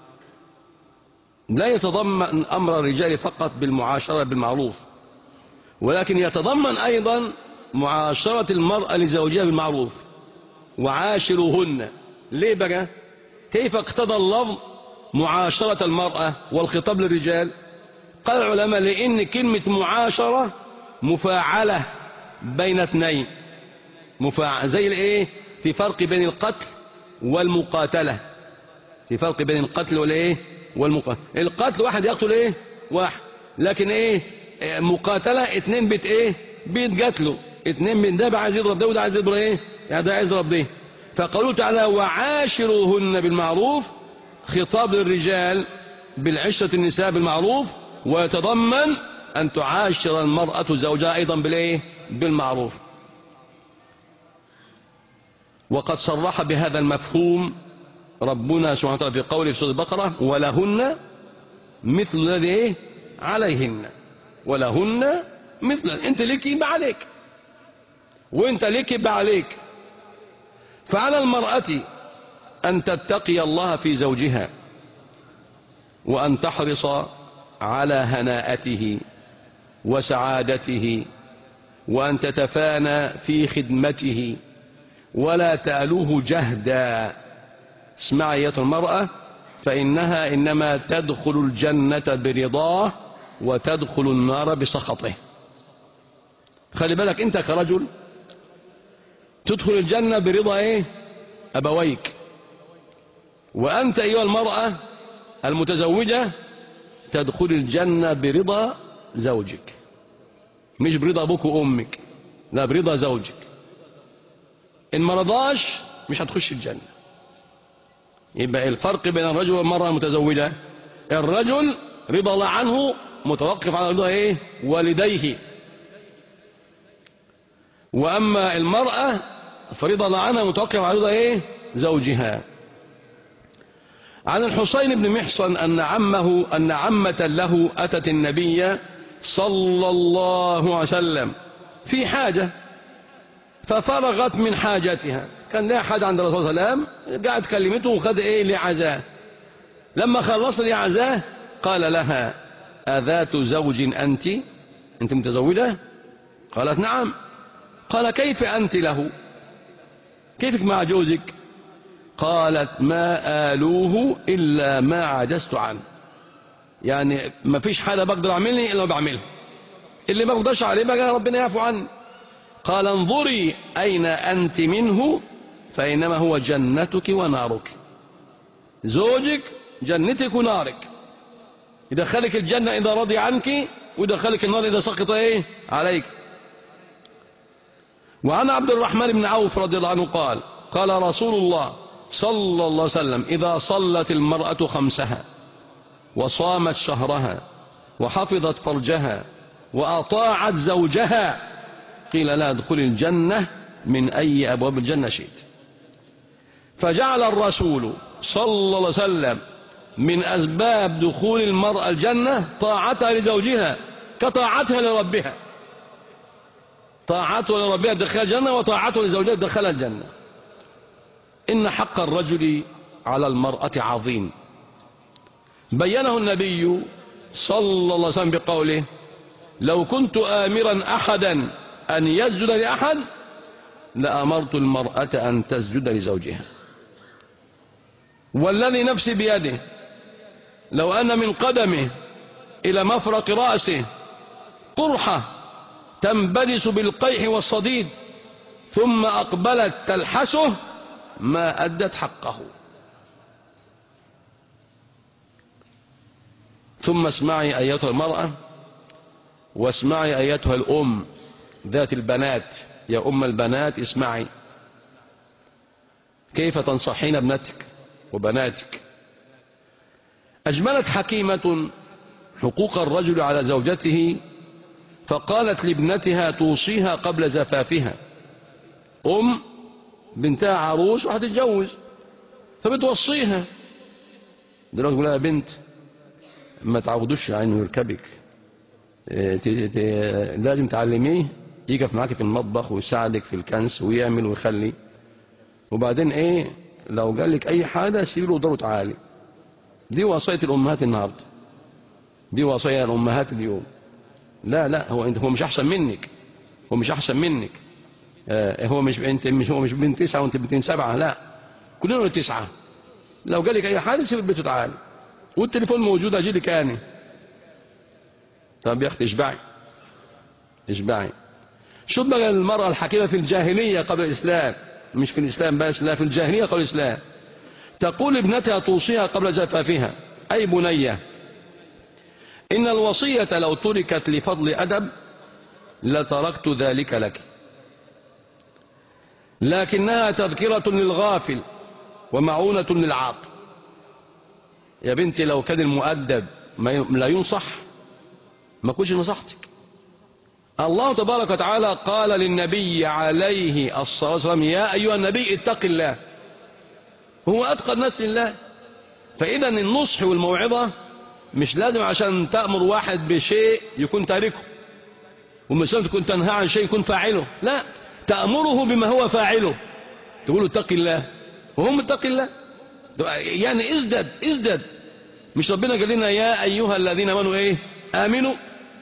لا يتضمن أمر الرجال فقط بالمعاشرة بالمعروف ولكن يتضمن أيضا معاشرة المرأة لزوجها بالمعروف وعاشروهن ليه بقى كيف اقتضى اللفظ معاشرة المرأة والخطاب للرجال قال العلماء لأن كلمة معاشرة مفاعلة بين اثنين مفاعل زي الايه في فرق بين القتل والمقاتلة في فرق بين القتل والايه والمقاتلة القتل واحد يقتل ايه واحد لكن ايه مقاتلة اتنين بت ايه بيتقتلوا اتنين من ده عايز يضرب ده وده عايز يضرب ايه يعني ده عايز يضرب ده فقالوا تعالى وعاشروهن بالمعروف خطاب للرجال بالعشرة النساء بالمعروف ويتضمن أن تعاشر المرأة زوجها أيضا بالإيه؟ بالمعروف وقد صرح بهذا المفهوم ربنا سبحانه وتعالى في قوله في سورة البقرة ولهن مثل الذي إيه؟ عليهن ولهن مثل انت لك يبقى عليك وانت لك يبقى عليك فعلى المرأة أن تتقي الله في زوجها وأن تحرص على هناءته وسعادته وأن تتفانى في خدمته ولا تألوه جهدا اسمع أيتها المرأة فإنها إنما تدخل الجنة برضاه وتدخل النار بسخطه خلي بالك أنت كرجل تدخل الجنة برضا إيه أبويك وأنت أيها المرأة المتزوجة تدخل الجنة برضا زوجك مش برضا أبوك وأمك لا برضا زوجك إن ما رضاش مش هتخش الجنة يبقى الفرق بين الرجل والمرأة المتزوجة الرجل رضا الله عنه متوقف على رضا ايه والديه واما المرأة فرضا الله عنها متوقف على رضا ايه زوجها عن الحسين بن محصن أن عمه أن عمة له أتت النبي صلى الله عليه وسلم في حاجة ففرغت من حاجتها كان لها حاجة عند الرسول صلى الله عليه وسلم قاعد كلمته وخد ايه لعزاه لما خلصت لعزاه قال لها أذات زوج أنت أنت متزوجة قالت نعم قال كيف أنت له كيفك مع جوزك قالت ما آلوه إلا ما عجزت عنه يعني ما فيش حاجة بقدر أعملني إلا بعملها اللي ما بقدرش عليه بقى ربنا يعفو عني قال انظري أين أنت منه فإنما هو جنتك ونارك زوجك جنتك ونارك يدخلك الجنة إذا رضي عنك ويدخلك النار إذا سقط إيه عليك وعن عبد الرحمن بن عوف رضي الله عنه قال قال رسول الله صلى الله عليه وسلم إذا صلت المرأة خمسها وصامت شهرها وحفظت فرجها وأطاعت زوجها قيل لا ادخل الجنة من أي أبواب الجنة شئت فجعل الرسول صلى الله عليه وسلم من أسباب دخول المرأة الجنة طاعتها لزوجها كطاعتها لربها طاعته لربها دخل الجنة وطاعته لزوجها دخل الجنة إن حق الرجل على المرأة عظيم بينه النبي صلى الله عليه وسلم بقوله لو كنت آمرا أحدا أن يسجد لأحد لأمرت المرأة أن تسجد لزوجها والذي نفسي بيده لو أن من قدمه إلى مفرق رأسه قرحة تنبلس بالقيح والصديد ثم أقبلت تلحسه ما أدت حقه ثم اسمعي أيتها المرأة واسمعي أيتها الأم ذات البنات يا أم البنات اسمعي كيف تنصحين ابنتك وبناتك أجملت حكيمة حقوق الرجل على زوجته فقالت لابنتها توصيها قبل زفافها أم بنتها عروس وهتتجوز فبتوصيها دلوقتي تقول لها بنت ما تعودوش انه يركبك لازم تعلميه يقف معاك في المطبخ ويساعدك في الكنس ويعمل ويخلي وبعدين ايه لو قال لك اي حاجه سيبي له ضربه عالي دي وصيه الامهات النهارده دي وصيه الامهات اليوم لا لا هو انت هو مش احسن منك هو مش احسن منك آه هو مش انت مش هو مش بنت تسعه وانت بنتين سبعه لا كلنا تسعه لو قال لك اي حاجه سيب البيت وتعالى والتليفون موجود اجي لك انا طب يا اختي اشبعي اشبعي شوف بقى المرأة الحكيمة في الجاهلية قبل الإسلام مش في الإسلام بس لا في الجاهلية قبل الإسلام تقول ابنتها توصيها قبل زفافها أي بنية إن الوصية لو تركت لفضل أدب لتركت ذلك لك لكنها تذكرة للغافل ومعونة للعاق يا بنتي لو كان المؤدب ما ي- لا ينصح ما كنتش نصحتك الله تبارك وتعالى قال للنبي عليه الصلاة والسلام يا أيها النبي اتق الله هو أتقى الناس لله فإذا النصح والموعظة مش لازم عشان تأمر واحد بشيء يكون تاركه ومش لازم تكون تنهى عن شيء يكون فاعله لا تأمره بما هو فاعله تقول له اتق الله وهم اتق الله يعني ازدد ازدد مش ربنا قال لنا يا أيها الذين آمنوا ايه آمنوا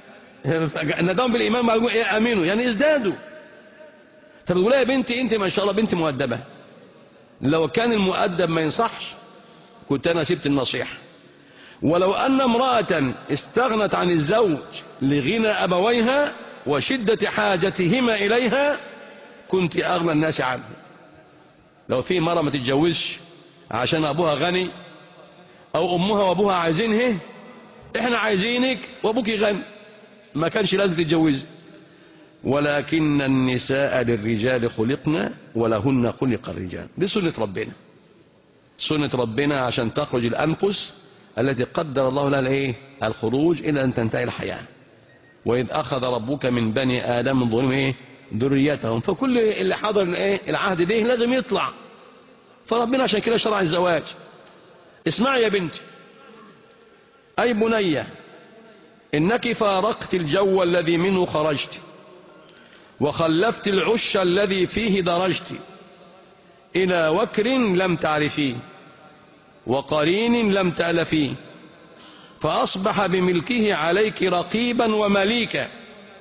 ندام بالإيمان ما يقول ايه آمنوا يعني ازدادوا طب تقول يا بنتي انت ما شاء الله بنت مؤدبة لو كان المؤدب ما ينصحش كنت أنا سبت النصيحة ولو أن امرأة استغنت عن الزوج لغنى أبويها وشدة حاجتهما إليها كنت أغنى الناس عنه لو في مرة ما تتجوزش عشان أبوها غني أو أمها وأبوها عايزينه إحنا عايزينك وأبوك غني ما كانش لازم تتجوز ولكن النساء للرجال خلقنا ولهن خلق الرجال دي سنة ربنا سنة ربنا عشان تخرج الأنفس التي قدر الله لها الايه الخروج إلى أن تنتهي الحياة وإذ أخذ ربك من بني آدم من ظلم إيه ذريتهم فكل اللي حضر الايه العهد ده لازم يطلع فربنا عشان كده شرع الزواج اسمعي يا بنتي أي بنية إنك فارقت الجو الذي منه خرجت وخلفت العش الذي فيه درجت إلى وكر لم تعرفيه وقرين لم تألفيه فأصبح بملكه عليك رقيبا ومليكا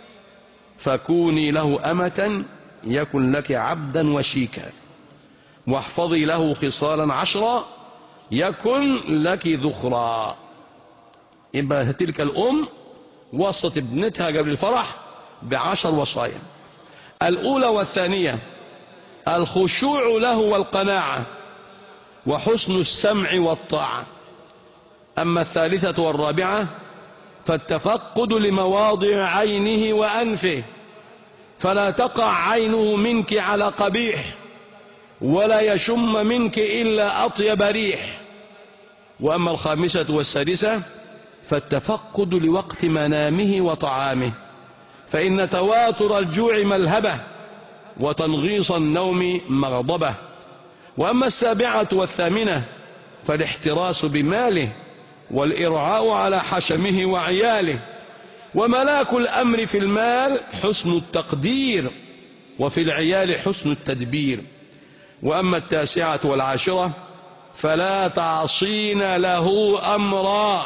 فكوني له أمة يكن لك عبدا وشيكا واحفظي له خصالا عشرا يكن لك ذخرا يبقى تلك الأم وصت ابنتها قبل الفرح بعشر وصايا الأولى والثانية الخشوع له والقناعة وحسن السمع والطاعة أما الثالثة والرابعة فالتفقد لمواضع عينه وأنفه فلا تقع عينه منك على قبيح ولا يشم منك إلا أطيب ريح وأما الخامسة والسادسة فالتفقد لوقت منامه وطعامه فإن تواتر الجوع ملهبة وتنغيص النوم مغضبة وأما السابعة والثامنة فالاحتراس بماله والإرعاء على حشمه وعياله وملاك الأمر في المال حسن التقدير وفي العيال حسن التدبير وأما التاسعة والعاشرة فلا تعصين له أمرا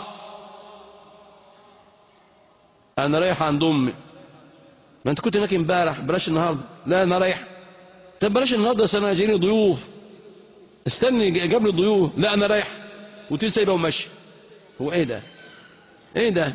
أنا رايح عند أمي ما أنت كنت هناك امبارح بلاش النهاردة لا أنا رايح طب بلاش النهاردة سنة جايين ضيوف استني قبل الضيوف لا أنا رايح وتيجي سايبه وماشي هو إيه ده إيه ده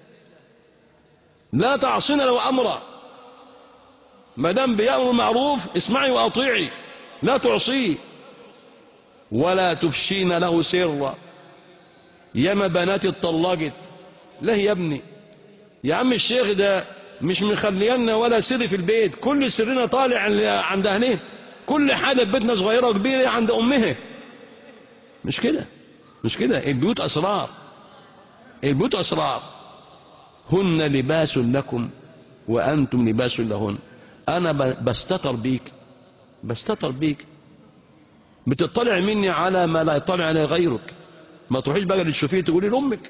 لا تعصين له أمرا ما دام بيأمر معروف اسمعي وأطيعي لا تعصيه ولا تفشين له سرا ياما بناتي اتطلقت لا يا ابني يا عم الشيخ ده مش مخلينا ولا سر في البيت كل سرنا طالع عند اهليه كل حاجه في بيتنا صغيره وكبيره عند امها مش كده مش كده البيوت اسرار البيوت اسرار هن لباس لكم وانتم لباس لهن انا بستتر بيك بستتر بيك بتطلع مني على ما لا يطلع عليه غيرك ما تروحيش بقى للشفيه تقولي لامك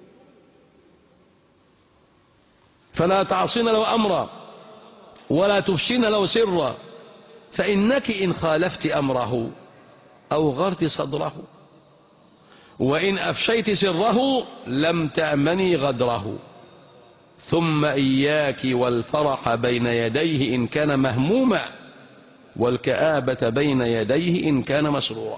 فلا تعصين له امرا ولا تفشين له سرا فانك ان خالفت امره او غرت صدره وان افشيت سره لم تامني غدره ثم اياك والفرح بين يديه ان كان مهموما والكآبة بين يديه إن كان مسرورا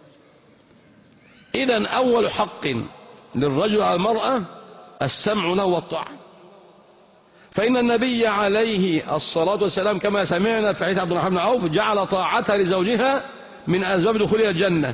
إذا أول حق للرجل على المرأة السمع له والطاعة فإن النبي عليه الصلاة والسلام كما سمعنا في حديث عبد الرحمن بن عوف جعل طاعتها لزوجها من أسباب دخولها الجنة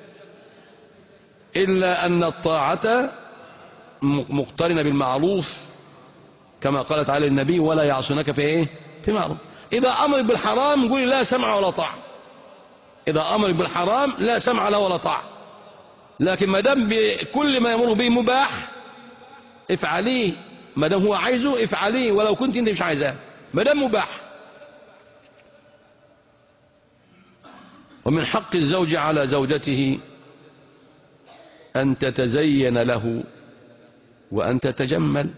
إلا أن الطاعة مقترنة بالمعروف كما قال تعالى النبي ولا يعصونك في إيه في معروف إذا أمر بالحرام قولي لا سمع ولا طاعة إذا أمر بالحرام لا سمع له ولا طاعة لكن ما دام كل ما يمر به مباح افعليه ما دام هو عايزه افعليه ولو كنت انت مش عايزاه ما دام مباح ومن حق الزوج على زوجته أن تتزين له وأن تتجمل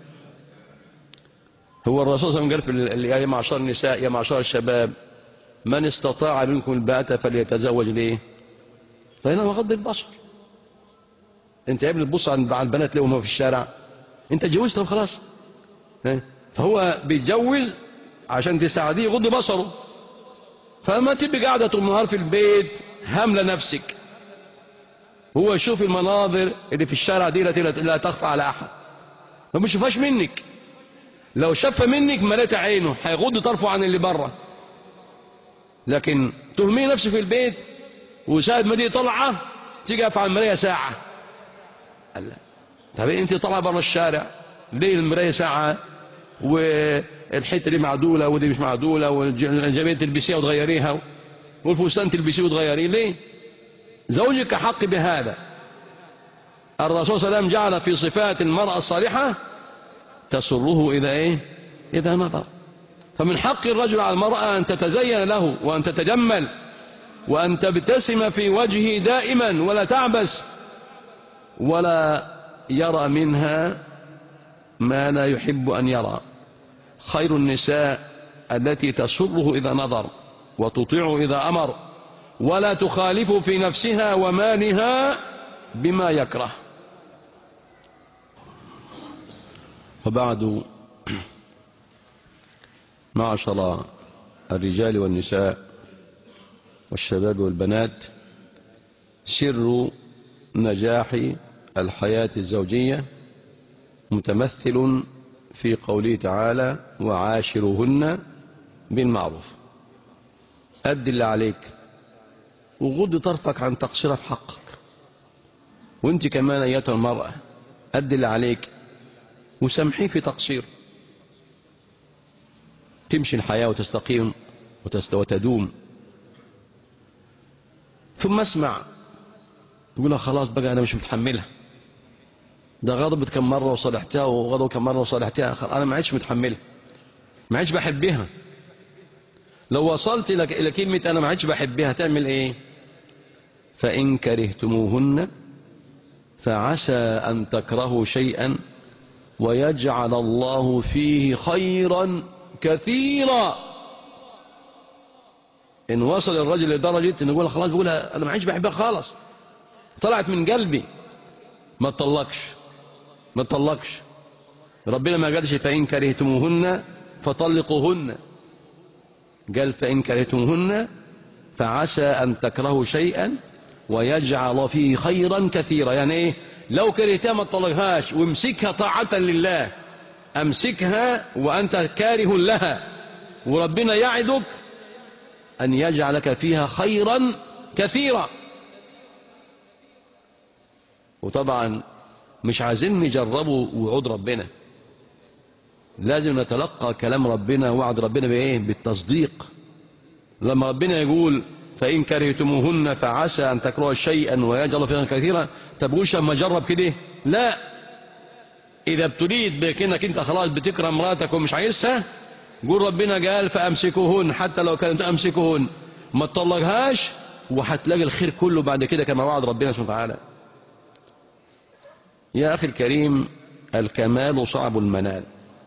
هو الرسول صلى الله عليه وسلم قال في يا معشر النساء يا معشر الشباب من استطاع منكم الباءة فليتزوج ليه فهنا غض البصر انت يا ابني تبص على البنات ليه وهم في الشارع انت اتجوزت خلاص فهو بيتجوز عشان تساعديه يغض بصره فما تبقى قاعدة طول النهار في البيت هاملة نفسك هو يشوف المناظر اللي في الشارع دي لا تخفى على أحد ما بيشوفهاش منك لو شاف منك مليت عينه هيغض طرفه عن اللي بره لكن تهمي نفسه في البيت وساعد ما دي طلعة تيجي على المراية ساعة قال لا طب انت طالعه بره الشارع ليه المراية ساعة والحته دي معدوله ودي مش معدوله والجبين تلبسيها وتغيريها والفستان تلبسيه وتغيريه ليه زوجك حق بهذا الرسول صلى الله عليه وسلم جعل في صفات المرأة الصالحة تسره إذا إيه إذا نظر فمن حق الرجل على المرأة أن تتزين له وأن تتجمل وأن تبتسم في وجهه دائما ولا تعبس ولا يرى منها ما لا يحب أن يرى خير النساء التي تسره إذا نظر وتطيع إذا أمر ولا تخالف في نفسها ومالها بما يكره وبعد معشر الرجال والنساء والشباب والبنات سر نجاح الحياة الزوجية متمثل في قوله تعالى وعاشرهن بالمعروف أد اللي عليك وغض طرفك عن تقصير في حقك وانت كمان أيتها المرأة أد اللي عليك وسامحيه في تقصير تمشي الحياة وتستقيم وتدوم ثم اسمع تقولها خلاص بقى أنا مش متحملها ده غضبت كم مرة وصالحتها وغضب كم مرة وصالحتها أنا ما عادش متحملها ما عادش بحبها لو وصلت إلى كلمة أنا ما عادش بحبها تعمل إيه فإن كرهتموهن فعسى أن تكرهوا شيئا ويجعل الله فيه خيرا كثيرا إن وصل الرجل لدرجة إنه يقول خلاص يقول أنا ما عادش بحبها خالص طلعت من قلبي ما تطلقش ما تطلقش ربنا ما قالش فإن كرهتموهن فطلقوهن قال فإن كرهتموهن فعسى أن تكرهوا شيئا ويجعل فيه خيرا كثيرا يعني ايه لو كرهتها ما تطلقهاش وامسكها طاعة لله امسكها وانت كاره لها وربنا يعدك ان يجعلك فيها خيرا كثيرا وطبعا مش عايزين نجربوا وعود ربنا لازم نتلقى كلام ربنا وعد ربنا بايه بالتصديق لما ربنا يقول فإن كرهتموهن فعسى أن تكرهوا شيئا ويجعل فيها كثيرا تبغوش أما جرب كده لا إذا ابتليت بكنك أنت خلاص بتكره مراتك ومش عايزها قول ربنا قال فأمسكوهن حتى لو كانت أمسكوهن ما تطلقهاش وهتلاقي الخير كله بعد كده كما وعد ربنا سبحانه وتعالى يا أخي الكريم الكمال صعب المنال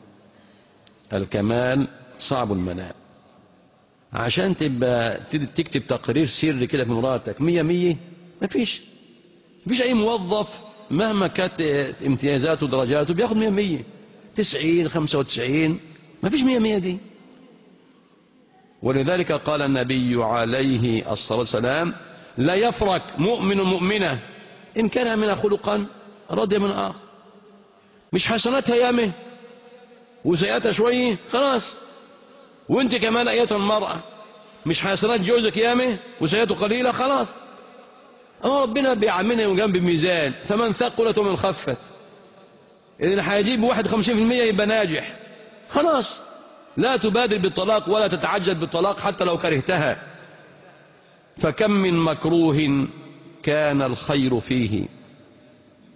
الكمال صعب المنال عشان تبقى تكتب تقرير سري كده في مراتك مية مية مفيش مفيش أي موظف مهما كانت امتيازاته ودرجاته بياخد مية مية تسعين خمسة وتسعين مفيش مية مية دي ولذلك قال النبي عليه الصلاة والسلام لا يفرك مؤمن مؤمنة إن كان من خلقا رضي من آخر مش حسناتها يامه وسيئاتها شوية خلاص وانت كمان ايتها المرأة مش حسنات جوزك يامه وسيئاته قليلة خلاص اهو ربنا بيعملنا جنب الميزان فمن ثقلت ومن خفت إذن هيجيب واحد خمسين في المية يبقى ناجح خلاص لا تبادر بالطلاق ولا تتعجل بالطلاق حتى لو كرهتها فكم من مكروه كان الخير فيه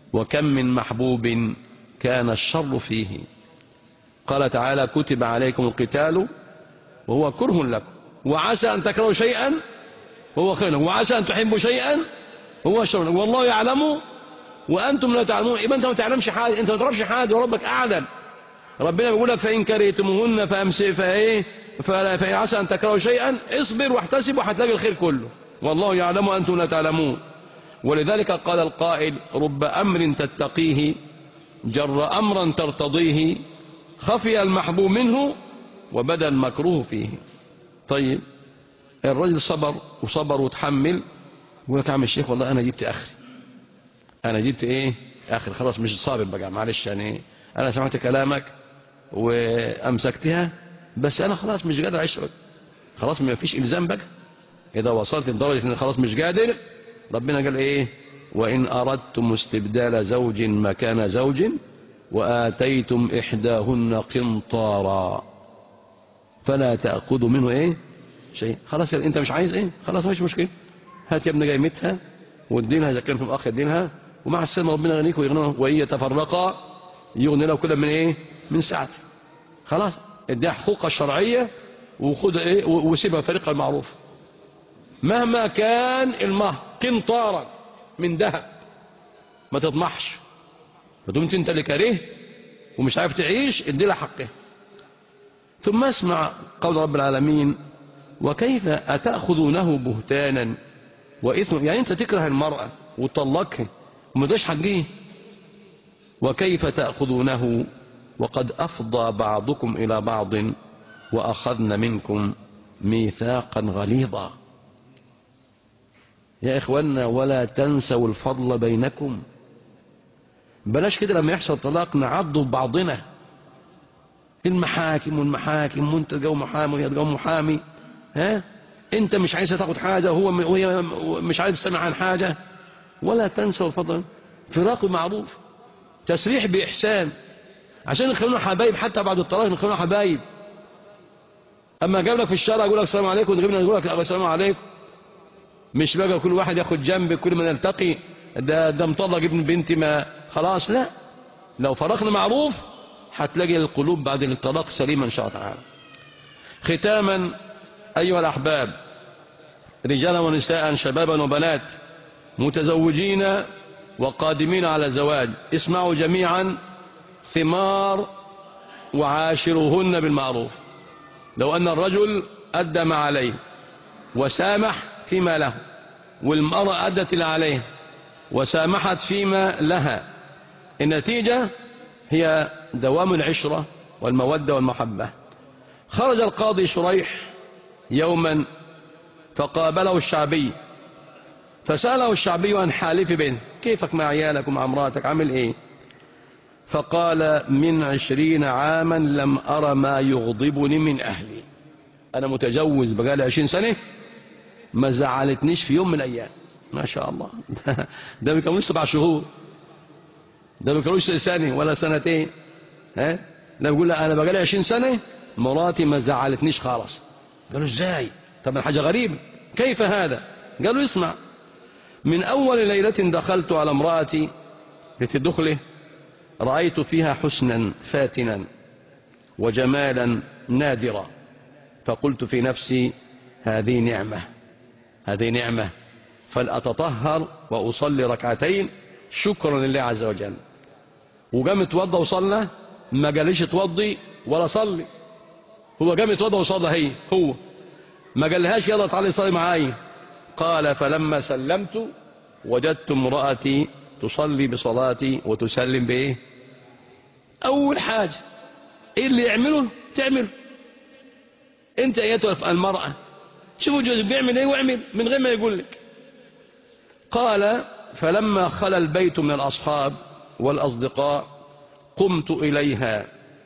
وكم من محبوب كان الشر فيه قال تعالى كتب عليكم القتال وهو كره لكم وعسى أن تكرهوا شيئا وهو خير لكم وعسى أن تحبوا شيئا هو شر لكم والله يعلم وأنتم لا تعلمون يبقى أنت ما تعلمش حاجة أنت ما تعرفش حاجة وربك أعلم ربنا بيقول لك فإن كرهتموهن فأمسي فإيه فإن عسى أن تكرهوا شيئا اصبر واحتسب وهتلاقي الخير كله والله يعلم وأنتم لا تعلمون ولذلك قال القائل رب أمر تتقيه جر أمرا ترتضيه خفي المحبوب منه وبدا المكروه فيه طيب الرجل صبر وصبر وتحمل يقول لك يا عم الشيخ والله أنا جبت آخري أنا جبت إيه آخر خلاص مش صابر بقى معلش يعني أنا سمعت كلامك وأمسكتها بس أنا خلاص مش قادر أعيش خلاص ما فيش إلزام بقى إذا وصلت لدرجة إن خلاص مش قادر ربنا قال إيه وإن أردتم استبدال زوج مكان زوج وآتيتم إحداهن قنطارا فلا تأخذوا منه إيه شيء خلاص أنت مش عايز إيه خلاص مش مشكلة هات يا ابن جايمتها وادينها إذا كان في الأخ ادينها ومع السلامة ربنا يغنيك ويغنيه وإن يتفرقا يغني له كل من إيه من ساعته خلاص اديها حقوقها الشرعية وخد إيه وسيبها فريق المعروف مهما كان المهر قنطارا من ذهب ما تطمحش ما دمت انت اللي كرهت ومش عارف تعيش ادي لها حقها ثم اسمع قول رب العالمين وكيف أتأخذونه بهتانا وإثم يعني أنت تكره المرأة وتطلقها وما داش حقيه وكيف تأخذونه وقد أفضى بعضكم إلى بعض وأخذن منكم ميثاقا غليظا يا إخوانا ولا تنسوا الفضل بينكم بلاش كده لما يحصل طلاق نعضوا ببعضنا المحاكم والمحاكم وانت جو محامي وهي جو محامي ها انت مش عايز تاخد حاجة وهو وهي مش عايز تسمع عن حاجة ولا تنسوا الفضل فراق معروف تسريح بإحسان عشان يخلونا حبايب حتى بعد الطلاق يخلونا حبايب اما جاب لك في الشارع يقول لك السلام عليكم وتجيبنا يقول لك السلام عليكم مش بقى كل واحد ياخد جنب كل ما نلتقي ده ده مطلق ابن بنتي ما خلاص لا لو فرقنا معروف هتلاقي القلوب بعد الطلاق سليمة ان شاء الله تعالى ختاما ايها الاحباب رجالا ونساء شبابا وبنات متزوجين وقادمين على الزواج اسمعوا جميعا ثمار وعاشروهن بالمعروف لو ان الرجل ادى ما عليه وسامح فيما له والمرأة أدت اللي عليه وسامحت فيما لها النتيجة هي دوام العشرة والمودة والمحبة خرج القاضي شريح يوما فقابله الشعبي فسأله الشعبي عن حالف بنت كيفك مع عيالك ومع امراتك عامل ايه فقال من عشرين عاما لم أرى ما يغضبني من أهلي أنا متجوز بقالي عشرين سنة ما زعلتنيش في يوم من الايام ما شاء الله ده ما كانوش سبع شهور ده ما كانوش سنه ولا سنتين ها ده بيقول انا بقالي 20 سنه مراتي ما زعلتنيش خالص قالوا ازاي طب حاجه غريبه كيف هذا قالوا اسمع من اول ليله دخلت على امراتي لتدخله رايت فيها حسنا فاتنا وجمالا نادرا فقلت في نفسي هذه نعمه هذه نعمة فلأتطهر وأصلي ركعتين شكرا لله عز وجل وقام اتوضى وصلى ما قاليش اتوضي ولا صلي هو قام اتوضى وصلى هي هو ما قالهاش يلا تعالي صلي معايا قال فلما سلمت وجدت امرأتي تصلي بصلاتي وتسلم بايه اول حاجة ايه اللي يعمله تعمل انت ايتها المرأة شوفوا جوزك بيعمل ايه واعمل من غير ما يقول لك قال فلما خلى البيت من الأصحاب والأصدقاء قمت إليها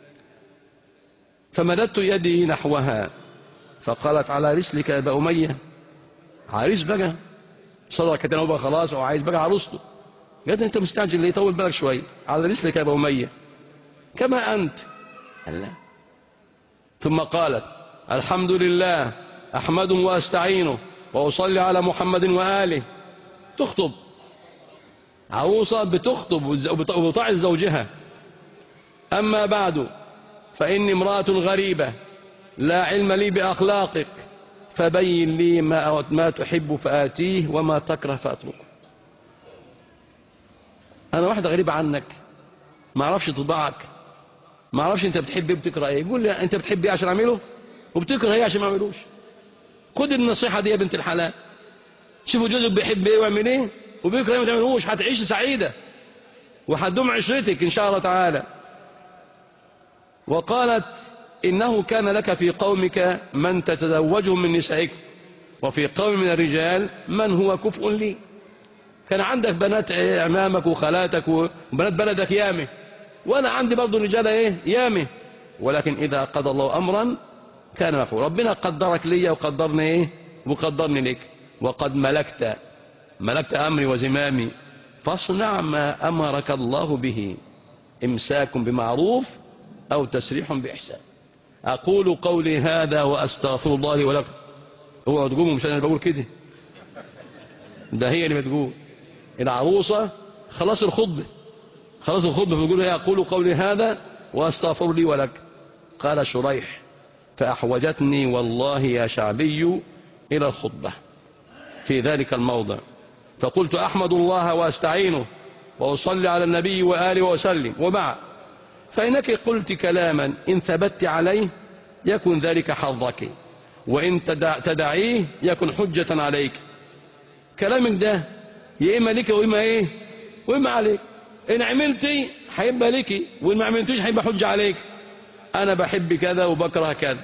فمددت يدي نحوها فقالت على رسلك يا أبا أمية عريس بقى صدرك تنوبة خلاص وعايز بقى عروسته قالت انت مستعجل ليه طول بالك شوي على رسلك يا أبا أمية كما أنت الله ثم قالت الحمد لله أحمده وأستعينه وأصلي على محمد وآله تخطب عروسة بتخطب وبطاعة زوجها أما بعد فإني امرأة غريبة لا علم لي بأخلاقك فبين لي ما, ما تحب فآتيه وما تكره فأتركه أنا واحدة غريبة عنك ما اعرفش طباعك ما اعرفش انت بتحب ايه بتكره ايه يقول لي انت بتحب ايه عشان اعمله وبتكره ايه عشان ما اعملوش خد النصيحة دي يا بنت الحلال شوفوا جوزك بيحب ايه ويعمل ايه وبيكره ايه ما تعملوش هتعيش سعيدة وهتدوم عشرتك ان شاء الله تعالى وقالت إنه كان لك في قومك من تتزوجهم من نسائك وفي قوم من الرجال من هو كفء لي كان عندك بنات أمامك وخالاتك وبنات بلدك يامه وأنا عندي برضو رجال إيه يامه ولكن إذا قضى الله أمرا كان مفعول ربنا قدرك لي وقدرني إيه وقدرني لك وقد ملكت ملكت أمري وزمامي فاصنع ما أمرك الله به إمساك بمعروف أو تسريح بإحسان أقول قولي هذا وأستغفر الله لي ولكم اوعوا تقوموا مش أنا اللي بقول كده ده هي اللي بتقول العروسة خلاص الخطبة خلاص الخطبة بتقول هي أقول قولي هذا وأستغفر لي ولك قال شريح فأحوجتني والله يا شعبي إلى الخطبة في ذلك الموضع فقلت أحمد الله وأستعينه وأصلي على النبي وآله وسلم وبعد فإنك قلت كلاما إن ثبت عليه يكن ذلك حظك وإن تدع تدعيه يكن حجة عليك كلامك ده يا إما لك وإما إيه وإما عليك إن عملتي هيبقى لك وإن ما عملتيش هيبقى حجة عليك أنا بحب كذا وبكره كذا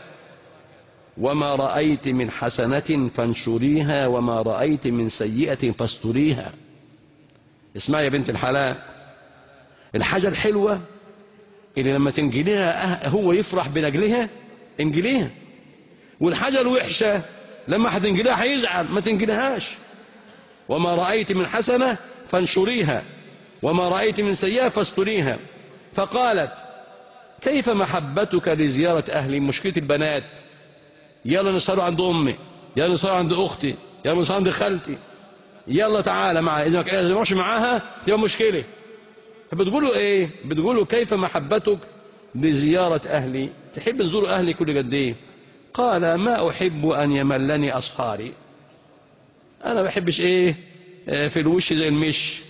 وما رأيت من حسنة فانشريها وما رأيت من سيئة فاستريها اسمعي يا بنت الحلال الحاجة الحلوة اللي لما تنجليها هو يفرح بنجلها انجليها والحاجة الوحشة لما هتنجليها هيزعل ما تنجليهاش وما رأيت من حسنة فانشريها وما رأيت من سيئة فاستريها فقالت كيف محبتك لزيارة أهلي مشكلة البنات يلا نصلوا عند أمي يلا نصلوا عند أختي يلا نصلوا عند خالتي يلا تعالى معها إذا ما مش معاها تبقى مشكلة فبتقولوا ايه بتقولوا كيف محبتك لزيارة اهلي تحب تزور اهلي كل قد ايه قال ما احب ان يملني اصحاري انا ما بحبش ايه في الوش زي المش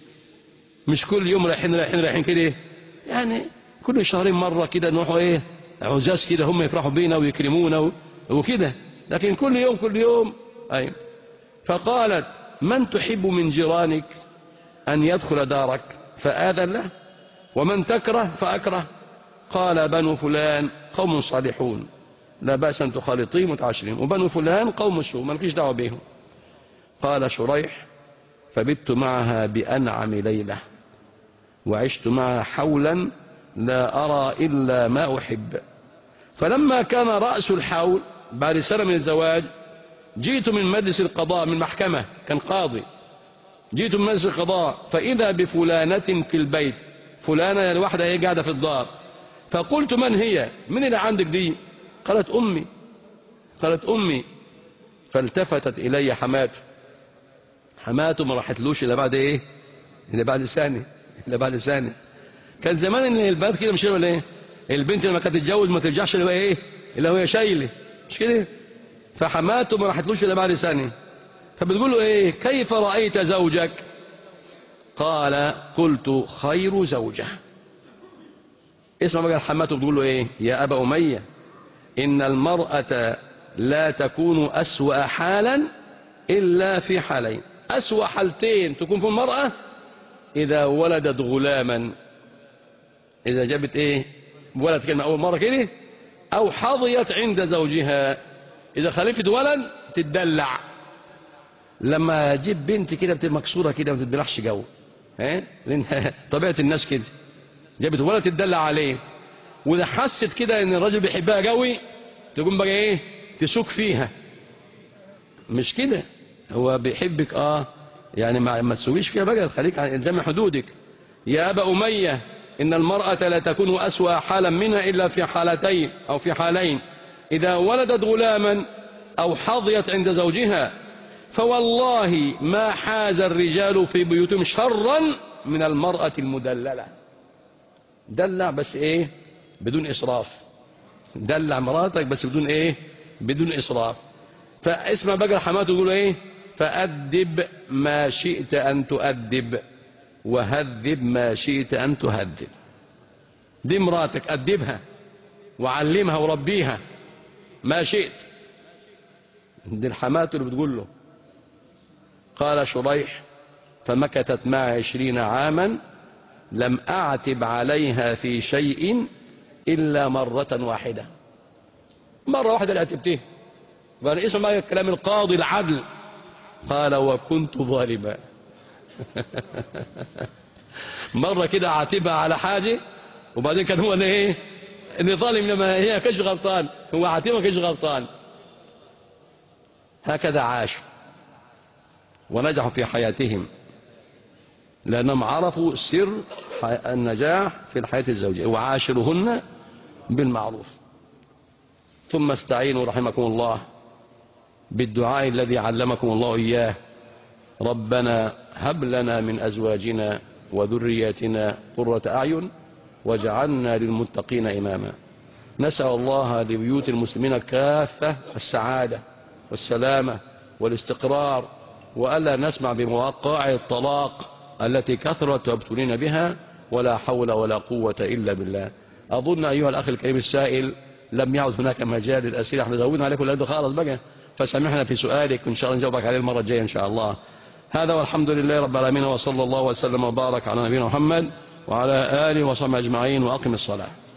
مش كل يوم رايحين رايحين رايحين كده يعني كل شهرين مرة كده نروحوا ايه عزاز كده هم يفرحوا بينا ويكرمونا وكده لكن كل يوم كل يوم اي فقالت من تحب من جيرانك ان يدخل دارك فآذن له ومن تكره فأكره قال بنو فلان قوم صالحون لا بأس أن تخالطين متعاشرين وبنو فلان قوم سوء ما لكيش دعوه بهم قال شريح فبت معها بأنعم ليلة وعشت معها حولا لا أرى إلا ما أحب فلما كان رأس الحول بعد سنة من الزواج جئت من مجلس القضاء من محكمة كان قاضي جئت من مجلس القضاء فإذا بفلانة في البيت فلانة يعني واحدة هي قاعدة في الدار فقلت من هي من اللي عندك دي قالت أمي قالت أمي فالتفتت إلي حماته حماته ما راحتلوش إلا بعد إيه إلا بعد ثانية إلا بعد ثانية كان زمان إن البنات كده مش ولا إيه البنت لما كانت تتجوز ما ترجعش إلا إيه إلا وهي شايلة مش كده فحماته ما راحتلوش إلا بعد ثانية فبتقول له ايه كيف رأيت زوجك قال قلت خير زوجة اسمع بقى حماته بتقول له ايه يا أبا أمية إن المرأة لا تكون أسوأ حالا إلا في حالين أسوأ حالتين تكون في المرأة إذا ولدت غلاما إذا جابت إيه ولد كلمة أول مرة كده أو حظيت عند زوجها إذا خلفت ولد تدلع لما اجيب بنت كده بتبقى مكسوره كده ما تتبلعش جو ها لان طبيعه الناس كده جابت ولد تدلع عليه واذا حست كده ان الراجل بيحبها قوي تقوم بقى ايه تسوق فيها مش كده هو بيحبك اه يعني ما, ما تسويش فيها بقى خليك الزم حدودك يا ابا اميه ان المراه لا تكون اسوا حالا منها الا في حالتين او في حالين اذا ولدت غلاما او حظيت عند زوجها فوالله ما حاز الرجال في بيوتهم شرا من المرأة المدللة دلع بس ايه بدون اسراف دلع مراتك بس بدون ايه بدون اسراف فاسمع بقى حماته يقول ايه فأدب ما شئت أن تؤدب وهذب ما شئت أن تهذب دي مراتك أدبها وعلمها وربيها ما شئت دي الحمات اللي بتقول له قال شريح فمكثت مع عشرين عاما لم أعتب عليها في شيء إلا مرة واحدة مرة واحدة اللي اعتبتيه قال اسمع كلام القاضي العدل قال وكنت ظالما مرة كده عاتبها على حاجة وبعدين كان هو ايه ان ظالم لما هي كش غلطان هو عاتبها كش غلطان هكذا عاشوا ونجحوا في حياتهم لأنهم عرفوا سر النجاح في الحياة الزوجية وعاشرهن بالمعروف ثم استعينوا رحمكم الله بالدعاء الذي علمكم الله إياه ربنا هب لنا من أزواجنا وذرياتنا قرة أعين وجعلنا للمتقين إماما نسأل الله لبيوت المسلمين كافة السعادة والسلامة والاستقرار وألا نسمع بمواقع الطلاق التي كثرت وابتلين بها ولا حول ولا قوة إلا بالله أظن أيها الأخ الكريم السائل لم يعد هناك مجال للأسئلة احنا زودنا عليكم لأنه خالص بقى فسامحنا في سؤالك وإن شاء الله نجاوبك عليه المرة الجاية إن شاء الله هذا والحمد لله رب العالمين وصلى الله وسلم وبارك على نبينا محمد وعلى آله وصحبه أجمعين وأقم الصلاة